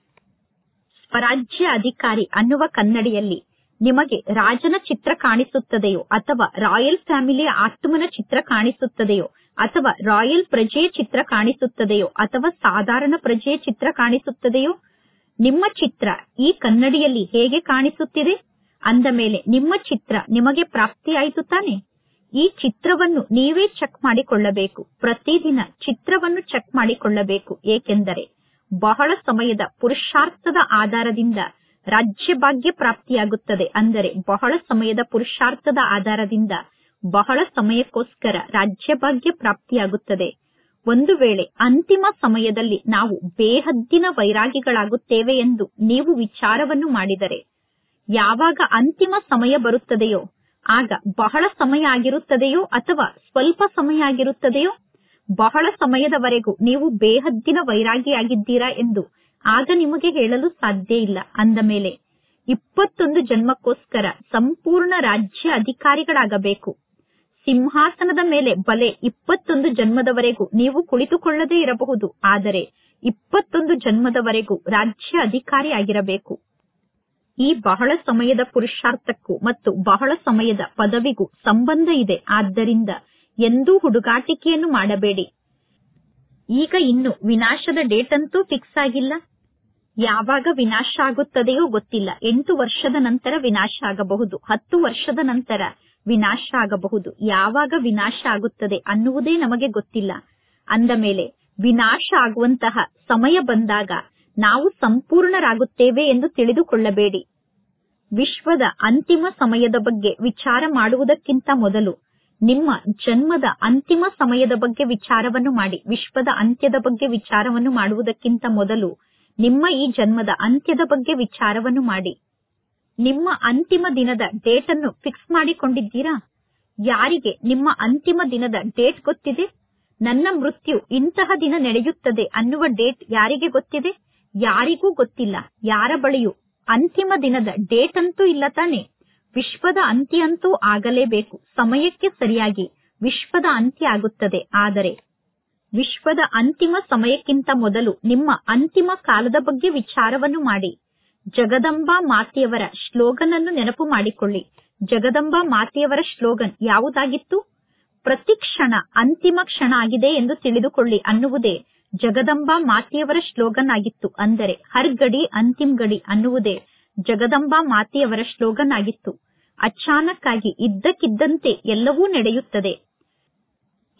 ಸ್ವರಾಜ್ಯ ಅಧಿಕಾರಿ ಅನ್ನುವ ಕನ್ನಡಿಯಲ್ಲಿ ನಿಮಗೆ ರಾಜನ ಚಿತ್ರ ಕಾಣಿಸುತ್ತದೆಯೋ ಅಥವಾ ರಾಯಲ್ ಫ್ಯಾಮಿಲಿಯ ಆತ್ಮನ ಚಿತ್ರ ಕಾಣಿಸುತ್ತದೆಯೋ ಅಥವಾ ರಾಯಲ್ ಪ್ರಜೆಯ ಚಿತ್ರ ಕಾಣಿಸುತ್ತದೆಯೋ ಅಥವಾ ಸಾಧಾರಣ ಪ್ರಜೆಯ ಚಿತ್ರ ಕಾಣಿಸುತ್ತದೆಯೋ ನಿಮ್ಮ ಚಿತ್ರ ಈ ಕನ್ನಡಿಯಲ್ಲಿ ಹೇಗೆ ಕಾಣಿಸುತ್ತಿದೆ ಅಂದ ಮೇಲೆ ನಿಮ್ಮ ಚಿತ್ರ ನಿಮಗೆ ಪ್ರಾಪ್ತಿಯಾಯಿತು ತಾನೆ ಈ ಚಿತ್ರವನ್ನು ನೀವೇ ಚೆಕ್ ಮಾಡಿಕೊಳ್ಳಬೇಕು ಪ್ರತಿದಿನ ಚಿತ್ರವನ್ನು ಚೆಕ್ ಮಾಡಿಕೊಳ್ಳಬೇಕು ಏಕೆಂದರೆ ಬಹಳ ಸಮಯದ ಪುರುಷಾರ್ಥದ ಆಧಾರದಿಂದ ರಾಜ್ಯ ಭಾಗ್ಯ ಪ್ರಾಪ್ತಿಯಾಗುತ್ತದೆ ಅಂದರೆ ಬಹಳ ಸಮಯದ ಪುರುಷಾರ್ಥದ ಆಧಾರದಿಂದ ಬಹಳ ಸಮಯಕ್ಕೋಸ್ಕರ ರಾಜ್ಯ ಭಾಗ್ಯ ಪ್ರಾಪ್ತಿಯಾಗುತ್ತದೆ ಒಂದು ವೇಳೆ ಅಂತಿಮ ಸಮಯದಲ್ಲಿ ನಾವು ಬೇಹದ್ದಿನ ವೈರಾಗಿಗಳಾಗುತ್ತೇವೆ ಎಂದು ನೀವು ವಿಚಾರವನ್ನು ಮಾಡಿದರೆ ಯಾವಾಗ ಅಂತಿಮ ಸಮಯ ಬರುತ್ತದೆಯೋ ಆಗ ಬಹಳ ಸಮಯ ಆಗಿರುತ್ತದೆಯೋ ಅಥವಾ ಸ್ವಲ್ಪ ಸಮಯ ಆಗಿರುತ್ತದೆಯೋ ಬಹಳ ಸಮಯದವರೆಗೂ ನೀವು ಬೇಹದ್ದಿನ ವೈರಾಗಿಯಾಗಿದ್ದೀರಾ ಎಂದು ಆಗ ನಿಮಗೆ ಹೇಳಲು ಸಾಧ್ಯ ಇಲ್ಲ ಅಂದ ಮೇಲೆ ಇಪ್ಪತ್ತೊಂದು ಜನ್ಮಕ್ಕೋಸ್ಕರ ಸಂಪೂರ್ಣ ರಾಜ್ಯ ಅಧಿಕಾರಿಗಳಾಗಬೇಕು ಸಿಂಹಾಸನದ ಮೇಲೆ ಬಲೆ ಇಪ್ಪತ್ತೊಂದು ಜನ್ಮದವರೆಗೂ ನೀವು ಕುಳಿತುಕೊಳ್ಳದೇ ಇರಬಹುದು ಆದರೆ ಇಪ್ಪತ್ತೊಂದು ಜನ್ಮದವರೆಗೂ ರಾಜ್ಯ ಅಧಿಕಾರಿ ಆಗಿರಬೇಕು ಈ ಬಹಳ ಸಮಯದ ಪುರುಷಾರ್ಥಕ್ಕೂ ಮತ್ತು ಬಹಳ ಸಮಯದ ಪದವಿಗೂ ಸಂಬಂಧ ಇದೆ ಆದ್ದರಿಂದ ಎಂದೂ ಹುಡುಗಾಟಿಕೆಯನ್ನು ಮಾಡಬೇಡಿ ಈಗ ಇನ್ನು ವಿನಾಶದ ಡೇಟ್ ಅಂತೂ ಫಿಕ್ಸ್ ಆಗಿಲ್ಲ ಯಾವಾಗ ವಿನಾಶ ಆಗುತ್ತದೆಯೋ ಗೊತ್ತಿಲ್ಲ ಎಂಟು ವರ್ಷದ ನಂತರ ವಿನಾಶ ಆಗಬಹುದು ಹತ್ತು ವರ್ಷದ ನಂತರ ವಿನಾಶ ಆಗಬಹುದು ಯಾವಾಗ ವಿನಾಶ ಆಗುತ್ತದೆ ಅನ್ನುವುದೇ ನಮಗೆ ಗೊತ್ತಿಲ್ಲ ಅಂದ ಮೇಲೆ ವಿನಾಶ ಆಗುವಂತಹ ಸಮಯ ಬಂದಾಗ ನಾವು ಸಂಪೂರ್ಣರಾಗುತ್ತೇವೆ ಎಂದು ತಿಳಿದುಕೊಳ್ಳಬೇಡಿ ವಿಶ್ವದ ಅಂತಿಮ ಸಮಯದ ಬಗ್ಗೆ ವಿಚಾರ ಮಾಡುವುದಕ್ಕಿಂತ ಮೊದಲು ನಿಮ್ಮ ಜನ್ಮದ ಅಂತಿಮ ಸಮಯದ ಬಗ್ಗೆ ವಿಚಾರವನ್ನು ಮಾಡಿ ವಿಶ್ವದ ಅಂತ್ಯದ ಬಗ್ಗೆ ವಿಚಾರವನ್ನು ಮಾಡುವುದಕ್ಕಿಂತ ಮೊದಲು ನಿಮ್ಮ ಈ ಜನ್ಮದ ಅಂತ್ಯದ ಬಗ್ಗೆ ವಿಚಾರವನ್ನು ಮಾಡಿ ನಿಮ್ಮ ಅಂತಿಮ ದಿನದ ಡೇಟ್ ಅನ್ನು ಫಿಕ್ಸ್ ಮಾಡಿಕೊಂಡಿದ್ದೀರಾ ಯಾರಿಗೆ ನಿಮ್ಮ ಅಂತಿಮ ದಿನದ ಡೇಟ್ ಗೊತ್ತಿದೆ ನನ್ನ ಮೃತ್ಯು ಇಂತಹ ದಿನ ನಡೆಯುತ್ತದೆ ಅನ್ನುವ ಡೇಟ್ ಯಾರಿಗೆ ಗೊತ್ತಿದೆ ಯಾರಿಗೂ ಗೊತ್ತಿಲ್ಲ ಯಾರ ಬಳಿಯೂ ಅಂತಿಮ ದಿನದ ಡೇಟ್ ಅಂತೂ ಇಲ್ಲ ತಾನೆ ವಿಶ್ವದ ಅಂತ್ಯ ಅಂತೂ ಆಗಲೇಬೇಕು ಸಮಯಕ್ಕೆ ಸರಿಯಾಗಿ ವಿಶ್ವದ ಅಂತ್ಯ ಆಗುತ್ತದೆ ಆದರೆ ವಿಶ್ವದ ಅಂತಿಮ ಸಮಯಕ್ಕಿಂತ ಮೊದಲು ನಿಮ್ಮ ಅಂತಿಮ ಕಾಲದ ಬಗ್ಗೆ ವಿಚಾರವನ್ನು ಮಾಡಿ ಜಗದಂಬಾ ಮಾತೆಯವರ ಶ್ಲೋಗನ್ ಅನ್ನು ನೆನಪು ಮಾಡಿಕೊಳ್ಳಿ ಜಗದಂಬಾ ಮಾತೆಯವರ ಶ್ಲೋಗನ್ ಯಾವುದಾಗಿತ್ತು ಪ್ರತಿ ಕ್ಷಣ ಅಂತಿಮ ಕ್ಷಣ ಆಗಿದೆ ಎಂದು ತಿಳಿದುಕೊಳ್ಳಿ ಅನ್ನುವುದೇ ಜಗದಂಬಾ ಮಾತೆಯವರ ಶ್ಲೋಗನ್ ಆಗಿತ್ತು ಅಂದರೆ ಹರ್ ಗಡಿ ಅಂತಿಮ್ ಗಡಿ ಅನ್ನುವುದೇ ಜಗದಂಬಾ ಮಾತೆಯವರ ಶ್ಲೋಗನ್ ಆಗಿತ್ತು ಅಚಾನಕ್ ಆಗಿ ಇದ್ದಕ್ಕಿದ್ದಂತೆ ಎಲ್ಲವೂ ನಡೆಯುತ್ತದೆ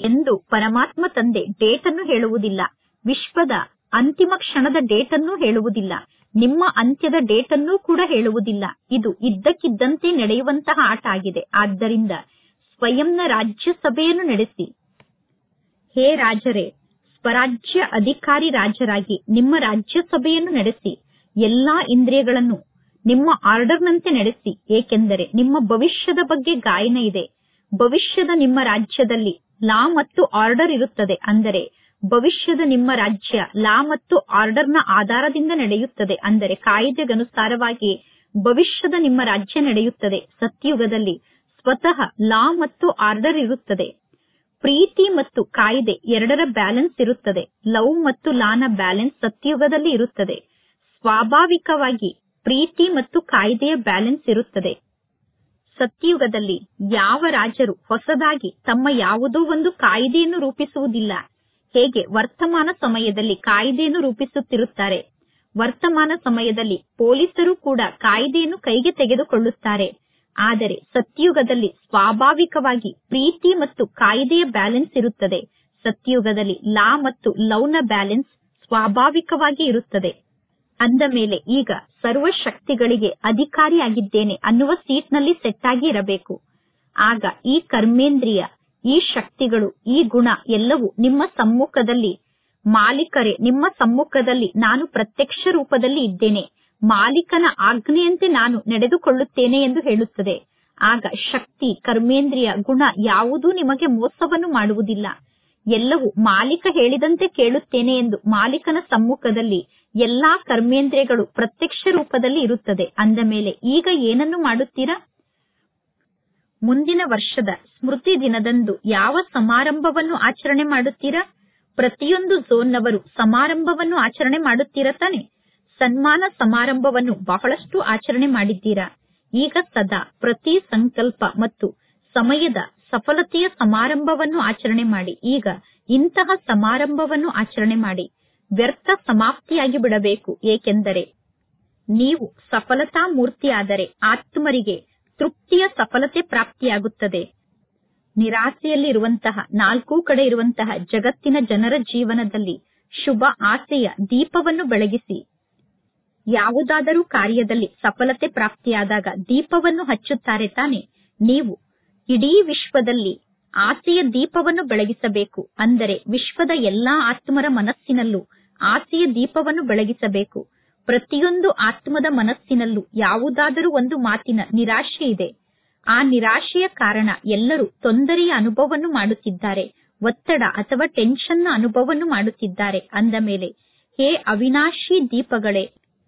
ಎಂದು ಪರಮಾತ್ಮ ತಂದೆ ಡೇಟ್ ಅನ್ನು ಹೇಳುವುದಿಲ್ಲ ವಿಶ್ವದ ಅಂತಿಮ ಕ್ಷಣದ ಡೇಟ್ ಅನ್ನು ಹೇಳುವುದಿಲ್ಲ ನಿಮ್ಮ ಅಂತ್ಯದ ಡೇಟ್ ಅನ್ನು ಕೂಡ ಹೇಳುವುದಿಲ್ಲ ಇದು ಇದ್ದಕ್ಕಿದ್ದಂತೆ ನಡೆಯುವಂತಹ ಆಟ ಆಗಿದೆ ಆದ್ದರಿಂದ ಸ್ವಯಂನ ರಾಜ್ಯಸಭೆಯನ್ನು ನಡೆಸಿ ಹೇ ರಾಜರೇ ಸ್ವರಾಜ್ಯ ಅಧಿಕಾರಿ ರಾಜರಾಗಿ ನಿಮ್ಮ ರಾಜ್ಯಸಭೆಯನ್ನು ನಡೆಸಿ ಎಲ್ಲಾ ಇಂದ್ರಿಯಗಳನ್ನು ನಿಮ್ಮ ಆರ್ಡರ್ನಂತೆ ನಡೆಸಿ ಏಕೆಂದರೆ ನಿಮ್ಮ ಭವಿಷ್ಯದ ಬಗ್ಗೆ ಗಾಯನ ಇದೆ ಭವಿಷ್ಯದ ನಿಮ್ಮ ರಾಜ್ಯದಲ್ಲಿ ಲಾ ಮತ್ತು ಆರ್ಡರ್ ಇರುತ್ತದೆ ಅಂದರೆ ಭವಿಷ್ಯದ ನಿಮ್ಮ ರಾಜ್ಯ ಲಾ ಮತ್ತು ಆರ್ಡರ್ನ ಆಧಾರದಿಂದ ನಡೆಯುತ್ತದೆ ಅಂದರೆ ಕಾಯ್ದೆಗನುಸಾರವಾಗಿ ಭವಿಷ್ಯದ ನಿಮ್ಮ ರಾಜ್ಯ ನಡೆಯುತ್ತದೆ ಸತ್ಯುಗದಲ್ಲಿ ಸ್ವತಃ ಲಾ ಮತ್ತು ಆರ್ಡರ್ ಇರುತ್ತದೆ ಪ್ರೀತಿ ಮತ್ತು ಕಾಯ್ದೆ ಎರಡರ ಬ್ಯಾಲೆನ್ಸ್ ಇರುತ್ತದೆ ಲವ್ ಮತ್ತು ಲಾನ ಬ್ಯಾಲೆನ್ಸ್ ಸತ್ಯುಗದಲ್ಲಿ ಇರುತ್ತದೆ ಸ್ವಾಭಾವಿಕವಾಗಿ ಪ್ರೀತಿ ಮತ್ತು ಕಾಯ್ದೆಯ ಬ್ಯಾಲೆನ್ಸ್ ಇರುತ್ತದೆ ಸತ್ಯುಗದಲ್ಲಿ ಯಾವ ರಾಜರು ಹೊಸದಾಗಿ ತಮ್ಮ ಯಾವುದೋ ಒಂದು ಕಾಯ್ದೆಯನ್ನು ರೂಪಿಸುವುದಿಲ್ಲ ಹೇಗೆ ವರ್ತಮಾನ ಸಮಯದಲ್ಲಿ ಕಾಯ್ದೆಯನ್ನು ರೂಪಿಸುತ್ತಿರುತ್ತಾರೆ ವರ್ತಮಾನ ಸಮಯದಲ್ಲಿ ಪೊಲೀಸರು ಕೂಡ ಕಾಯ್ದೆಯನ್ನು ಕೈಗೆ ತೆಗೆದುಕೊಳ್ಳುತ್ತಾರೆ ಆದರೆ ಸತ್ಯುಗದಲ್ಲಿ ಸ್ವಾಭಾವಿಕವಾಗಿ ಪ್ರೀತಿ ಮತ್ತು ಕಾಯ್ದೆಯ ಬ್ಯಾಲೆನ್ಸ್ ಇರುತ್ತದೆ ಸತ್ಯುಗದಲ್ಲಿ ಲಾ ಮತ್ತು ಲವ್ನ ಬ್ಯಾಲೆನ್ಸ್ ಸ್ವಾಭಾವಿಕವಾಗಿ ಇರುತ್ತದೆ ಅಂದ ಮೇಲೆ ಈಗ ಸರ್ವ ಶಕ್ತಿಗಳಿಗೆ ಅಧಿಕಾರಿಯಾಗಿದ್ದೇನೆ ಅನ್ನುವ ಸೀಟ್ನಲ್ಲಿ ಸೆಟ್ ಆಗಿ ಇರಬೇಕು ಆಗ ಈ ಕರ್ಮೇಂದ್ರಿಯ ಈ ಶಕ್ತಿಗಳು ಈ ಗುಣ ಎಲ್ಲವೂ ನಿಮ್ಮ ಸಮ್ಮುಖದಲ್ಲಿ ಮಾಲೀಕರೇ ನಿಮ್ಮ ಸಮ್ಮುಖದಲ್ಲಿ ನಾನು ಪ್ರತ್ಯಕ್ಷ ರೂಪದಲ್ಲಿ ಇದ್ದೇನೆ ಮಾಲೀಕನ ಆಜ್ಞೆಯಂತೆ ನಾನು ನಡೆದುಕೊಳ್ಳುತ್ತೇನೆ ಎಂದು ಹೇಳುತ್ತದೆ ಆಗ ಶಕ್ತಿ ಕರ್ಮೇಂದ್ರಿಯ ಗುಣ ಯಾವುದೂ ನಿಮಗೆ ಮೋಸವನ್ನು ಮಾಡುವುದಿಲ್ಲ ಎಲ್ಲವೂ ಮಾಲೀಕ ಹೇಳಿದಂತೆ ಕೇಳುತ್ತೇನೆ ಎಂದು ಮಾಲೀಕನ ಸಮ್ಮುಖದಲ್ಲಿ ಎಲ್ಲಾ ಕರ್ಮೇಂದ್ರಿಯಗಳು ಪ್ರತ್ಯಕ್ಷ ರೂಪದಲ್ಲಿ ಇರುತ್ತದೆ ಅಂದ ಮೇಲೆ ಈಗ ಏನನ್ನು ಮಾಡುತ್ತೀರಾ ಮುಂದಿನ ವರ್ಷದ ಸ್ಮೃತಿ ದಿನದಂದು ಯಾವ ಸಮಾರಂಭವನ್ನು ಆಚರಣೆ ಮಾಡುತ್ತೀರಾ ಪ್ರತಿಯೊಂದು ಝೋನ್ನವರು ಸಮಾರಂಭವನ್ನು ಆಚರಣೆ ಮಾಡುತ್ತೀರಾ ತಾನೆ ಸನ್ಮಾನ ಸಮಾರಂಭವನ್ನು ಬಹಳಷ್ಟು ಆಚರಣೆ ಮಾಡಿದ್ದೀರಾ ಈಗ ಸದಾ ಪ್ರತಿ ಸಂಕಲ್ಪ ಮತ್ತು ಸಮಯದ ಸಫಲತೆಯ ಸಮಾರಂಭವನ್ನು ಆಚರಣೆ ಮಾಡಿ ಈಗ ಇಂತಹ ಸಮಾರಂಭವನ್ನು ಆಚರಣೆ ಮಾಡಿ ವ್ಯರ್ಥ ಸಮಾಪ್ತಿಯಾಗಿ ಬಿಡಬೇಕು ಏಕೆಂದರೆ ನೀವು ಸಫಲತಾ ಮೂರ್ತಿಯಾದರೆ ಆತ್ಮರಿಗೆ ತೃಪ್ತಿಯ ಸಫಲತೆ ಪ್ರಾಪ್ತಿಯಾಗುತ್ತದೆ ನಿರಾಸೆಯಲ್ಲಿರುವಂತಹ ನಾಲ್ಕೂ ಕಡೆ ಇರುವಂತಹ ಜಗತ್ತಿನ ಜನರ ಜೀವನದಲ್ಲಿ ಶುಭ ಆಸೆಯ ದೀಪವನ್ನು ಬೆಳಗಿಸಿ ಯಾವುದಾದರೂ ಕಾರ್ಯದಲ್ಲಿ ಸಫಲತೆ ಪ್ರಾಪ್ತಿಯಾದಾಗ ದೀಪವನ್ನು ಹಚ್ಚುತ್ತಾರೆ ತಾನೆ ನೀವು ಇಡೀ ವಿಶ್ವದಲ್ಲಿ ಆಸೆಯ ದೀಪವನ್ನು ಬೆಳಗಿಸಬೇಕು ಅಂದರೆ ವಿಶ್ವದ ಎಲ್ಲಾ ಆತ್ಮರ ಮನಸ್ಸಿನಲ್ಲೂ ಆಸೆಯ ದೀಪವನ್ನು ಬೆಳಗಿಸಬೇಕು ಪ್ರತಿಯೊಂದು ಆತ್ಮದ ಮನಸ್ಸಿನಲ್ಲೂ ಯಾವುದಾದರೂ ಒಂದು ಮಾತಿನ ನಿರಾಶೆ ಇದೆ ಆ ನಿರಾಶೆಯ ಕಾರಣ ಎಲ್ಲರೂ ತೊಂದರೆಯ ಅನುಭವವನ್ನು ಮಾಡುತ್ತಿದ್ದಾರೆ ಒತ್ತಡ ಅಥವಾ ಟೆನ್ಷನ್ನ ಅನುಭವವನ್ನು ಮಾಡುತ್ತಿದ್ದಾರೆ ಅಂದ ಮೇಲೆ ಹೇ ಅವಿನಾಶಿ ದೀಪಗಳೇ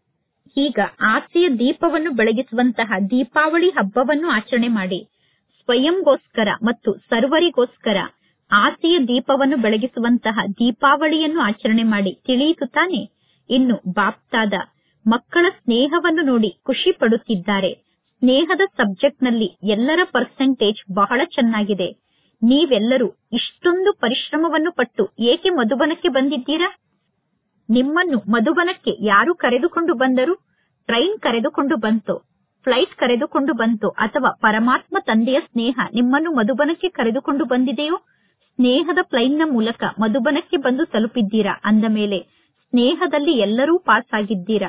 ಈಗ ಆಸೆಯ ದೀಪವನ್ನು ಬೆಳಗಿಸುವಂತಹ ದೀಪಾವಳಿ ಹಬ್ಬವನ್ನು ಆಚರಣೆ ಮಾಡಿ ಸ್ವಯಂಗೋಸ್ಕರ ಮತ್ತು ಸರ್ವರಿಗೋಸ್ಕರ ಆಸೆಯ ದೀಪವನ್ನು ಬೆಳಗಿಸುವಂತಹ ದೀಪಾವಳಿಯನ್ನು ಆಚರಣೆ ಮಾಡಿ ತಿಳಿಯಿತು ತಾನೆ ಇನ್ನು ಬಾಪ್ತಾದ ಮಕ್ಕಳ ಸ್ನೇಹವನ್ನು ನೋಡಿ ಖುಷಿ ಪಡುತ್ತಿದ್ದಾರೆ ಸ್ನೇಹದ ಸಬ್ಜೆಕ್ಟ್ನಲ್ಲಿ ಎಲ್ಲರ ಪರ್ಸೆಂಟೇಜ್ ಬಹಳ ಚೆನ್ನಾಗಿದೆ ನೀವೆಲ್ಲರೂ ಇಷ್ಟೊಂದು ಪರಿಶ್ರಮವನ್ನು ಪಟ್ಟು ಏಕೆ ಮಧುಬನಕ್ಕೆ ಬಂದಿದ್ದೀರಾ ನಿಮ್ಮನ್ನು ಮಧುಬನಕ್ಕೆ ಯಾರು ಕರೆದುಕೊಂಡು ಬಂದರು ಟ್ರೈನ್ ಕರೆದುಕೊಂಡು ಬಂತೋ ಫ್ಲೈಟ್ ಕರೆದುಕೊಂಡು ಬಂತೋ ಅಥವಾ ಪರಮಾತ್ಮ ತಂದೆಯ ಸ್ನೇಹ ನಿಮ್ಮನ್ನು ಮಧುಬನಕ್ಕೆ ಕರೆದುಕೊಂಡು ಬಂದಿದೆಯೋ ಸ್ನೇಹದ ಪ್ಲೈನ್ನ ಮೂಲಕ ಮಧುಬನಕ್ಕೆ ಬಂದು ತಲುಪಿದ್ದೀರಾ ಅಂದ ಮೇಲೆ ಸ್ನೇಹದಲ್ಲಿ ಎಲ್ಲರೂ ಪಾಸ್ ಆಗಿದ್ದೀರಾ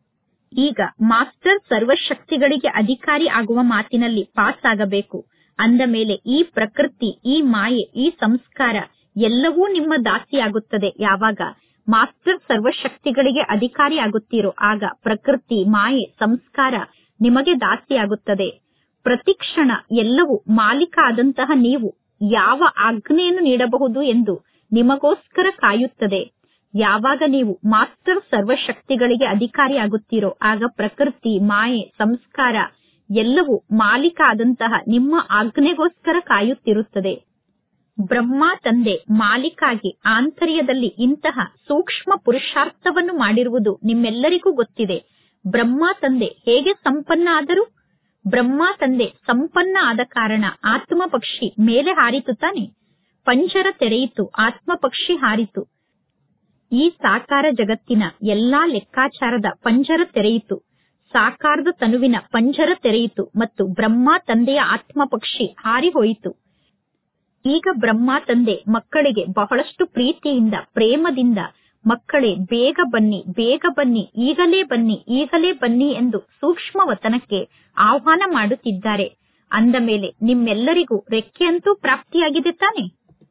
ಈಗ ಮಾಸ್ಟರ್ ಸರ್ವಶಕ್ತಿಗಳಿಗೆ ಅಧಿಕಾರಿ ಆಗುವ ಮಾತಿನಲ್ಲಿ ಪಾಸ್ ಆಗಬೇಕು ಅಂದ ಮೇಲೆ ಈ ಪ್ರಕೃತಿ ಈ ಮಾಯೆ ಈ ಸಂಸ್ಕಾರ ಎಲ್ಲವೂ ನಿಮ್ಮ ದಾಸಿಯಾಗುತ್ತದೆ ಯಾವಾಗ ಮಾಸ್ಟರ್ ಸರ್ವಶಕ್ತಿಗಳಿಗೆ ಅಧಿಕಾರಿ ಆಗುತ್ತೀರೋ ಆಗ ಪ್ರಕೃತಿ ಮಾಯೆ ಸಂಸ್ಕಾರ ನಿಮಗೆ ದಾಸಿಯಾಗುತ್ತದೆ ಪ್ರತಿಕ್ಷಣ ಎಲ್ಲವೂ ಮಾಲೀಕ ಆದಂತಹ ನೀವು ಯಾವ ಆಜ್ಞೆಯನ್ನು ನೀಡಬಹುದು ಎಂದು ನಿಮಗೋಸ್ಕರ ಕಾಯುತ್ತದೆ ಯಾವಾಗ ನೀವು ಮಾಸ್ಟರ್ ಸರ್ವಶಕ್ತಿಗಳಿಗೆ ಅಧಿಕಾರಿ ಆಗುತ್ತೀರೋ ಆಗ ಪ್ರಕೃತಿ ಮಾಯೆ ಸಂಸ್ಕಾರ ಎಲ್ಲವೂ ಮಾಲೀಕ ಆದಂತಹ ನಿಮ್ಮ ಆಜ್ಞೆಗೋಸ್ಕರ ಕಾಯುತ್ತಿರುತ್ತದೆ ಬ್ರಹ್ಮ ತಂದೆ ಮಾಲೀಕಾಗಿ ಆಂತರ್ಯದಲ್ಲಿ ಇಂತಹ ಸೂಕ್ಷ್ಮ ಪುರುಷಾರ್ಥವನ್ನು ಮಾಡಿರುವುದು ನಿಮ್ಮೆಲ್ಲರಿಗೂ ಗೊತ್ತಿದೆ ಬ್ರಹ್ಮ ತಂದೆ ಹೇಗೆ ಸಂಪನ್ನ ಆದರು ಬ್ರಹ್ಮ ತಂದೆ ಸಂಪನ್ನ ಆದ ಕಾರಣ ಆತ್ಮ ಪಕ್ಷಿ ಮೇಲೆ ಹಾರಿತು ತಾನೆ ಪಂಜರ ತೆರೆಯಿತು ಆತ್ಮ ಪಕ್ಷಿ ಹಾರಿತು ಈ ಸಾಕಾರ ಜಗತ್ತಿನ ಎಲ್ಲಾ ಲೆಕ್ಕಾಚಾರದ ಪಂಜರ ತೆರೆಯಿತು ಸಾಕಾರದ ತನುವಿನ ಪಂಜರ ತೆರೆಯಿತು ಮತ್ತು ಬ್ರಹ್ಮ ತಂದೆಯ ಆತ್ಮ ಪಕ್ಷಿ ಹಾರಿ ಹೋಯಿತು ಈಗ ಬ್ರಹ್ಮ ತಂದೆ ಮಕ್ಕಳಿಗೆ ಬಹಳಷ್ಟು ಪ್ರೀತಿಯಿಂದ ಪ್ರೇಮದಿಂದ ಮಕ್ಕಳೇ ಬೇಗ ಬನ್ನಿ ಬೇಗ ಬನ್ನಿ ಈಗಲೇ ಬನ್ನಿ ಈಗಲೇ ಬನ್ನಿ ಎಂದು ಸೂಕ್ಷ್ಮ ವತನಕ್ಕೆ ಆಹ್ವಾನ ಮಾಡುತ್ತಿದ್ದಾರೆ ಅಂದ ಮೇಲೆ ನಿಮ್ಮೆಲ್ಲರಿಗೂ ರೆಕ್ಕೆಯಂತೂ ಪ್ರಾಪ್ತಿಯಾಗಿದೆ ತಾನೆ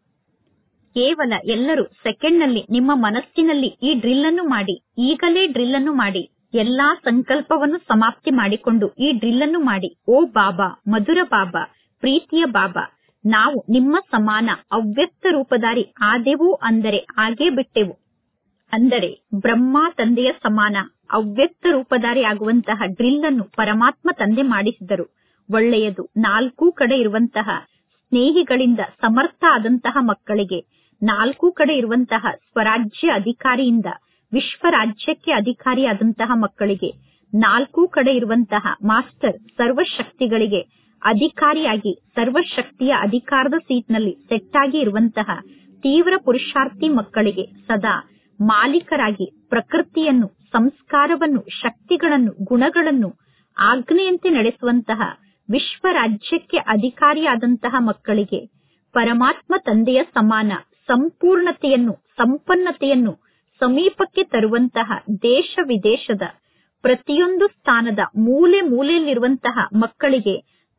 ಕೇವಲ ಎಲ್ಲರೂ ಸೆಕೆಂಡ್ನಲ್ಲಿ ನಿಮ್ಮ ಮನಸ್ಸಿನಲ್ಲಿ ಈ ಡ್ರಿಲ್ ಅನ್ನು ಮಾಡಿ ಈಗಲೇ ಡ್ರಿಲ್ ಅನ್ನು ಮಾಡಿ ಎಲ್ಲಾ ಸಂಕಲ್ಪವನ್ನು ಸಮಾಪ್ತಿ ಮಾಡಿಕೊಂಡು ಈ ಡ್ರಿಲ್ ಅನ್ನು ಮಾಡಿ ಓ ಬಾಬಾ ಮಧುರ ಬಾಬಾ ಪ್ರೀತಿಯ ಬಾಬಾ ನಾವು ನಿಮ್ಮ ಸಮಾನ ಅವ್ಯಕ್ತ ರೂಪಧಾರಿ ಆದೆವು ಅಂದರೆ ಆಗೇ ಬಿಟ್ಟೆವು ಅಂದರೆ ಬ್ರಹ್ಮ ತಂದೆಯ ಸಮಾನ ಅವ್ಯಕ್ತ ರೂಪಧಾರಿ ಆಗುವಂತಹ ಡ್ರಿಲ್ ಅನ್ನು ಪರಮಾತ್ಮ ತಂದೆ ಮಾಡಿಸಿದರು ಒಳ್ಳೆಯದು ನಾಲ್ಕೂ ಕಡೆ ಇರುವಂತಹ ಸ್ನೇಹಿಗಳಿಂದ ಸಮರ್ಥ ಆದಂತಹ ಮಕ್ಕಳಿಗೆ ನಾಲ್ಕು ಕಡೆ ಇರುವಂತಹ ಸ್ವರಾಜ್ಯ ಅಧಿಕಾರಿಯಿಂದ ವಿಶ್ವ ರಾಜ್ಯಕ್ಕೆ ಅಧಿಕಾರಿಯಾದಂತಹ ಮಕ್ಕಳಿಗೆ ನಾಲ್ಕು ಕಡೆ ಇರುವಂತಹ ಮಾಸ್ಟರ್ ಸರ್ವಶಕ್ತಿಗಳಿಗೆ ಅಧಿಕಾರಿಯಾಗಿ ಸರ್ವಶಕ್ತಿಯ ಅಧಿಕಾರದ ಸೀಟ್ನಲ್ಲಿ ಸೆಟ್ ಆಗಿ ಇರುವಂತಹ ತೀವ್ರ ಪುರುಷಾರ್ಥಿ ಮಕ್ಕಳಿಗೆ ಸದಾ ಮಾಲೀಕರಾಗಿ ಪ್ರಕೃತಿಯನ್ನು ಸಂಸ್ಕಾರವನ್ನು ಶಕ್ತಿಗಳನ್ನು ಗುಣಗಳನ್ನು ಆಜ್ಞೆಯಂತೆ ನಡೆಸುವಂತಹ ವಿಶ್ವ ರಾಜ್ಯಕ್ಕೆ ಅಧಿಕಾರಿಯಾದಂತಹ ಮಕ್ಕಳಿಗೆ ಪರಮಾತ್ಮ ತಂದೆಯ ಸಮಾನ ಸಂಪೂರ್ಣತೆಯನ್ನು ಸಂಪನ್ನತೆಯನ್ನು ಸಮೀಪಕ್ಕೆ ತರುವಂತಹ ದೇಶ ವಿದೇಶದ ಪ್ರತಿಯೊಂದು ಸ್ಥಾನದ ಮೂಲೆ ಮೂಲೆಯಲ್ಲಿರುವಂತಹ ಮಕ್ಕಳಿಗೆ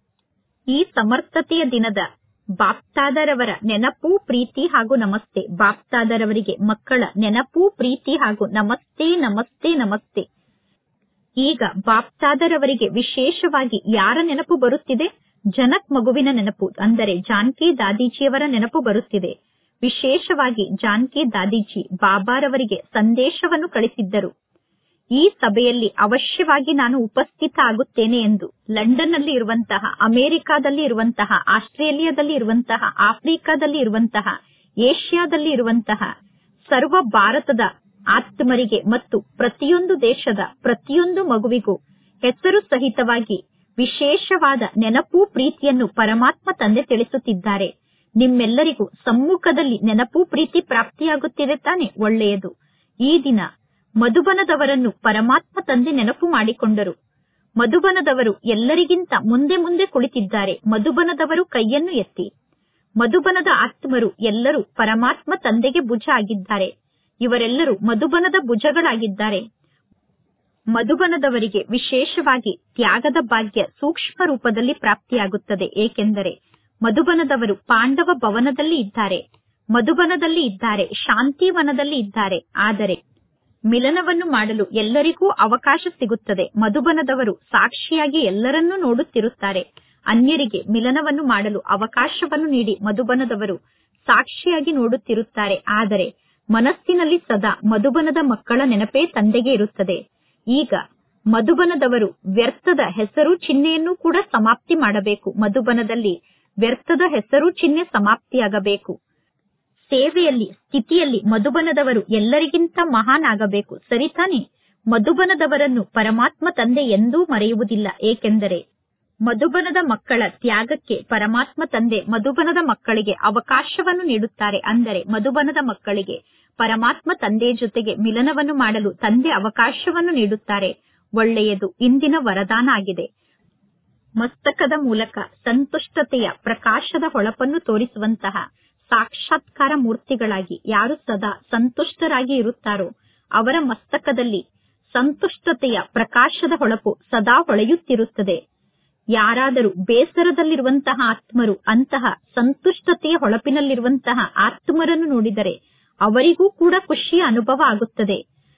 ಈ ಸಮರ್ಥತೆಯ ದಿನದ ಬಾಪ್ತಾದರವರ ನೆನಪು ಪ್ರೀತಿ ಹಾಗೂ ನಮಸ್ತೆ ಬಾಪ್ತಾದರವರಿಗೆ ಮಕ್ಕಳ ನೆನಪು ಪ್ರೀತಿ ಹಾಗೂ ನಮಸ್ತೆ ನಮಸ್ತೆ ನಮಸ್ತೆ ಈಗ ಬಾಪ್ತಾದರವರಿಗೆ ವಿಶೇಷವಾಗಿ ಯಾರ ನೆನಪು ಬರುತ್ತಿದೆ ಜನಕ್ ಮಗುವಿನ ನೆನಪು ಅಂದರೆ ಜಾನ್ಕಿ ದಾದೀಜಿಯವರ ನೆನಪು ಬರುತ್ತಿದೆ ವಿಶೇಷವಾಗಿ ಜಾನ್ಕಿ ದಾದೀಜಿ ಬಾಬಾರವರಿಗೆ ಸಂದೇಶವನ್ನು ಕಳಿಸಿದ್ದರು ಈ ಸಭೆಯಲ್ಲಿ ಅವಶ್ಯವಾಗಿ ನಾನು ಉಪಸ್ಥಿತ ಆಗುತ್ತೇನೆ ಎಂದು ಲಂಡನ್ನಲ್ಲಿ ಇರುವಂತಹ ಅಮೆರಿಕಾದಲ್ಲಿ ಇರುವಂತಹ ಆಸ್ಟ್ರೇಲಿಯಾದಲ್ಲಿ ಇರುವಂತಹ ಆಫ್ರಿಕಾದಲ್ಲಿ ಇರುವಂತಹ ಏಷ್ಯಾದಲ್ಲಿ ಇರುವಂತಹ ಸರ್ವ ಭಾರತದ ಆತ್ಮರಿಗೆ ಮತ್ತು ಪ್ರತಿಯೊಂದು ದೇಶದ ಪ್ರತಿಯೊಂದು ಮಗುವಿಗೂ ಹೆಸರು ಸಹಿತವಾಗಿ ವಿಶೇಷವಾದ ನೆನಪು ಪ್ರೀತಿಯನ್ನು ಪರಮಾತ್ಮ ತಂದೆ ತಿಳಿಸುತ್ತಿದ್ದಾರೆ ನಿಮ್ಮೆಲ್ಲರಿಗೂ ಸಮ್ಮುಖದಲ್ಲಿ ನೆನಪು ಪ್ರೀತಿ ಪ್ರಾಪ್ತಿಯಾಗುತ್ತಿದೆ ತಾನೆ ಒಳ್ಳೆಯದು ಈ ದಿನ ಮಧುಬನದವರನ್ನು ಪರಮಾತ್ಮ ತಂದೆ ನೆನಪು ಮಾಡಿಕೊಂಡರು ಮಧುಬನದವರು ಎಲ್ಲರಿಗಿಂತ ಮುಂದೆ ಮುಂದೆ ಕುಳಿತಿದ್ದಾರೆ ಮಧುಬನದವರು ಕೈಯನ್ನು ಎತ್ತಿ ಮಧುಬನದ ಆತ್ಮರು ಎಲ್ಲರೂ ಪರಮಾತ್ಮ ತಂದೆಗೆ ಭುಜ ಆಗಿದ್ದಾರೆ ಇವರೆಲ್ಲರೂ ಮಧುಬನದ ಭುಜಗಳಾಗಿದ್ದಾರೆ ಮಧುಬನದವರಿಗೆ ವಿಶೇಷವಾಗಿ ತ್ಯಾಗದ ಭಾಗ್ಯ ಸೂಕ್ಷ್ಮ ರೂಪದಲ್ಲಿ ಪ್ರಾಪ್ತಿಯಾಗುತ್ತದೆ ಏಕೆಂದರೆ ಮಧುಬನದವರು ಪಾಂಡವ ಭವನದಲ್ಲಿ ಇದ್ದಾರೆ ಮಧುಬನದಲ್ಲಿ ಇದ್ದಾರೆ ಶಾಂತಿವನದಲ್ಲಿ ಇದ್ದಾರೆ ಆದರೆ ಮಿಲನವನ್ನು ಮಾಡಲು ಎಲ್ಲರಿಗೂ ಅವಕಾಶ ಸಿಗುತ್ತದೆ ಮಧುಬನದವರು ಸಾಕ್ಷಿಯಾಗಿ ಎಲ್ಲರನ್ನೂ ನೋಡುತ್ತಿರುತ್ತಾರೆ ಅನ್ಯರಿಗೆ ಮಿಲನವನ್ನು ಮಾಡಲು ಅವಕಾಶವನ್ನು ನೀಡಿ ಮಧುಬನದವರು ಸಾಕ್ಷಿಯಾಗಿ ನೋಡುತ್ತಿರುತ್ತಾರೆ ಆದರೆ ಮನಸ್ಸಿನಲ್ಲಿ ಸದಾ ಮಧುಬನದ ಮಕ್ಕಳ ನೆನಪೇ ತಂದೆಗೆ ಇರುತ್ತದೆ ಈಗ ಮಧುಬನದವರು ವ್ಯರ್ಥದ ಹೆಸರು ಚಿಹ್ನೆಯನ್ನು ಕೂಡ ಸಮಾಪ್ತಿ ಮಾಡಬೇಕು ಮಧುಬನದಲ್ಲಿ ವ್ಯರ್ಥದ ಹೆಸರು ಚಿಹ್ನೆ ಸಮಾಪ್ತಿಯಾಗಬೇಕು ಸೇವೆಯಲ್ಲಿ ಸ್ಥಿತಿಯಲ್ಲಿ ಮಧುಬನದವರು ಎಲ್ಲರಿಗಿಂತ ಮಹಾನ್ ಆಗಬೇಕು ಸರಿತಾನೆ ಮಧುಬನದವರನ್ನು ಪರಮಾತ್ಮ ತಂದೆ ಎಂದೂ ಮರೆಯುವುದಿಲ್ಲ ಏಕೆಂದರೆ ಮಧುಬನದ ಮಕ್ಕಳ ತ್ಯಾಗಕ್ಕೆ ಪರಮಾತ್ಮ ತಂದೆ ಮಧುಬನದ ಮಕ್ಕಳಿಗೆ ಅವಕಾಶವನ್ನು ನೀಡುತ್ತಾರೆ ಅಂದರೆ ಮಧುಬನದ ಮಕ್ಕಳಿಗೆ ಪರಮಾತ್ಮ ತಂದೆಯ ಜೊತೆಗೆ ಮಿಲನವನ್ನು ಮಾಡಲು ತಂದೆ ಅವಕಾಶವನ್ನು ನೀಡುತ್ತಾರೆ ಒಳ್ಳೆಯದು ಇಂದಿನ ವರದಾನ ಆಗಿದೆ ಮಸ್ತಕದ ಮೂಲಕ ಸಂತುಷ್ಟತೆಯ ಪ್ರಕಾಶದ ಹೊಳಪನ್ನು ತೋರಿಸುವಂತಹ ಸಾಕ್ಷಾತ್ಕಾರ ಮೂರ್ತಿಗಳಾಗಿ ಯಾರು ಸದಾ ಸಂತುಷ್ಟರಾಗಿ ಇರುತ್ತಾರೋ ಅವರ ಮಸ್ತಕದಲ್ಲಿ ಸಂತುಷ್ಟತೆಯ ಪ್ರಕಾಶದ ಹೊಳಪು ಸದಾ ಹೊಳೆಯುತ್ತಿರುತ್ತದೆ ಯಾರಾದರೂ ಬೇಸರದಲ್ಲಿರುವಂತಹ ಆತ್ಮರು ಅಂತಹ ಸಂತುಷ್ಟತೆಯ ಹೊಳಪಿನಲ್ಲಿರುವಂತಹ ಆತ್ಮರನ್ನು ನೋಡಿದರೆ ಅವರಿಗೂ ಕೂಡ ಖುಷಿಯ ಅನುಭವ ಆಗುತ್ತದೆ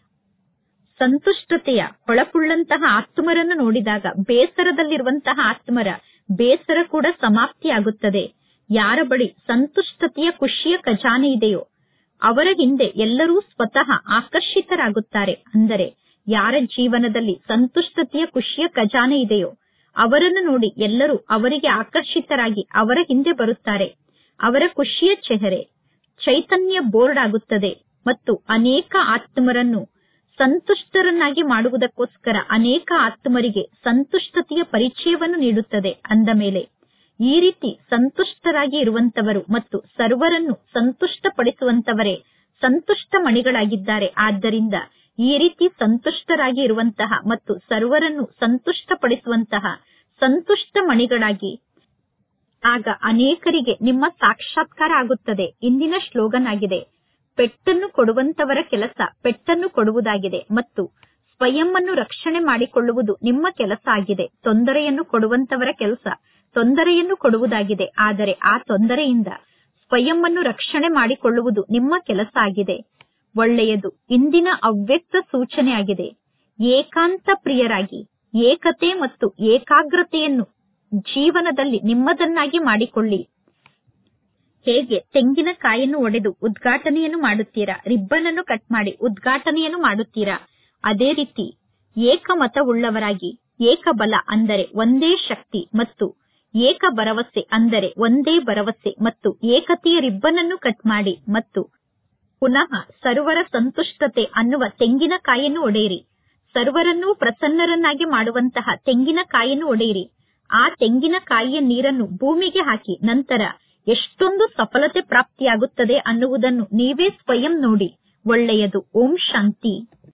ಸಂತುಷ್ಟತೆಯ ಹೊಳಪುಳ್ಳಂತಹ ಆತ್ಮರನ್ನು ನೋಡಿದಾಗ ಬೇಸರದಲ್ಲಿರುವಂತಹ ಆತ್ಮರ ಬೇಸರ ಕೂಡ ಸಮಾಪ್ತಿಯಾಗುತ್ತದೆ ಯಾರ ಬಳಿ ಸಂತುಷ್ಟತೆಯ ಖುಷಿಯ ಖಜಾನೆ ಇದೆಯೋ ಅವರ ಹಿಂದೆ ಎಲ್ಲರೂ ಸ್ವತಃ ಆಕರ್ಷಿತರಾಗುತ್ತಾರೆ ಅಂದರೆ ಯಾರ ಜೀವನದಲ್ಲಿ ಸಂತುಷ್ಟತೆಯ ಖುಷಿಯ ಖಜಾನೆ ಇದೆಯೋ ಅವರನ್ನು ನೋಡಿ ಎಲ್ಲರೂ ಅವರಿಗೆ ಆಕರ್ಷಿತರಾಗಿ ಅವರ ಹಿಂದೆ ಬರುತ್ತಾರೆ ಅವರ ಖುಷಿಯ ಚೆಹರೆ ಚೈತನ್ಯ ಬೋರ್ಡ್ ಆಗುತ್ತದೆ ಮತ್ತು ಅನೇಕ ಆತ್ಮರನ್ನು ಸಂತುಷ್ಟರನ್ನಾಗಿ ಮಾಡುವುದಕ್ಕೋಸ್ಕರ ಅನೇಕ ಆತ್ಮರಿಗೆ ಸಂತುಷ್ಟತೆಯ ಪರಿಚಯವನ್ನು ನೀಡುತ್ತದೆ ಅಂದ ಮೇಲೆ ಈ ರೀತಿ ಸಂತುಷ್ಟರಾಗಿ ಇರುವಂತವರು ಮತ್ತು ಸರ್ವರನ್ನು ಸಂತುಷ್ಟಪಡಿಸುವಂತವರೇ ಸಂತುಷ್ಟ ಮಣಿಗಳಾಗಿದ್ದಾರೆ ಆದ್ದರಿಂದ ಈ ರೀತಿ ಸಂತುಷ್ಟರಾಗಿ ಇರುವಂತಹ ಮತ್ತು ಸರ್ವರನ್ನು ಸಂತುಷ್ಟಪಡಿಸುವಂತಹ ಸಂತುಷ್ಟ ಮಣಿಗಳಾಗಿ ಆಗ ಅನೇಕರಿಗೆ ನಿಮ್ಮ ಸಾಕ್ಷಾತ್ಕಾರ ಆಗುತ್ತದೆ ಇಂದಿನ ಶ್ಲೋಗನ್ ಆಗಿದೆ ಪೆಟ್ಟನ್ನು ಕೊಡುವಂತವರ ಕೆಲಸ ಪೆಟ್ಟನ್ನು ಕೊಡುವುದಾಗಿದೆ ಮತ್ತು ಸ್ವಯಂವನ್ನು ರಕ್ಷಣೆ ಮಾಡಿಕೊಳ್ಳುವುದು ನಿಮ್ಮ ಕೆಲಸ ಆಗಿದೆ ತೊಂದರೆಯನ್ನು ಕೊಡುವಂತವರ ಕೆಲಸ ತೊಂದರೆಯನ್ನು ಕೊಡುವುದಾಗಿದೆ ಆದರೆ ಆ ತೊಂದರೆಯಿಂದ ಸ್ವಯಂವನ್ನು ರಕ್ಷಣೆ ಮಾಡಿಕೊಳ್ಳುವುದು ನಿಮ್ಮ ಕೆಲಸ ಆಗಿದೆ ಒಳ್ಳೆಯದು ಇಂದಿನ ಅವ್ಯಕ್ತ ಸೂಚನೆ ಆಗಿದೆ ಏಕಾಂತ ಪ್ರಿಯರಾಗಿ ಏಕತೆ ಮತ್ತು ಏಕಾಗ್ರತೆಯನ್ನು ಜೀವನದಲ್ಲಿ ನಿಮ್ಮದನ್ನಾಗಿ ಮಾಡಿಕೊಳ್ಳಿ ಹೇಗೆ ತೆಂಗಿನಕಾಯನ್ನು ಒಡೆದು ಉದ್ಘಾಟನೆಯನ್ನು ಮಾಡುತ್ತೀರಾ ರಿಬ್ಬನ್ ಅನ್ನು ಕಟ್ ಮಾಡಿ ಉದ್ಘಾಟನೆಯನ್ನು ಮಾಡುತ್ತೀರಾ ಅದೇ ರೀತಿ ಏಕಮತವುಳ್ಳವರಾಗಿ ಏಕಬಲ ಅಂದರೆ ಒಂದೇ ಶಕ್ತಿ ಮತ್ತು ಏಕ ಭರವಸೆ ಅಂದರೆ ಒಂದೇ ಭರವಸೆ ಮತ್ತು ಏಕತೆಯ ರಿಬ್ಬನ್ ಅನ್ನು ಕಟ್ ಮಾಡಿ ಮತ್ತು ಪುನಃ ಸರ್ವರ ಸಂತುಷ್ಟತೆ ಅನ್ನುವ ತೆಂಗಿನಕಾಯನ್ನು ಒಡೆಯಿರಿ ಸರ್ವರನ್ನೂ ಪ್ರಸನ್ನರನ್ನಾಗಿ ಮಾಡುವಂತಹ ತೆಂಗಿನಕಾಯನ್ನು ಒಡೆಯಿರಿ ಆ ತೆಂಗಿನಕಾಯಿಯ ನೀರನ್ನು ಭೂಮಿಗೆ ಹಾಕಿ ನಂತರ ಎಷ್ಟೊಂದು ಸಫಲತೆ ಪ್ರಾಪ್ತಿಯಾಗುತ್ತದೆ ಅನ್ನುವುದನ್ನು ನೀವೇ ಸ್ವಯಂ ನೋಡಿ ಒಳ್ಳೆಯದು ಓಂ ಶಾಂತಿ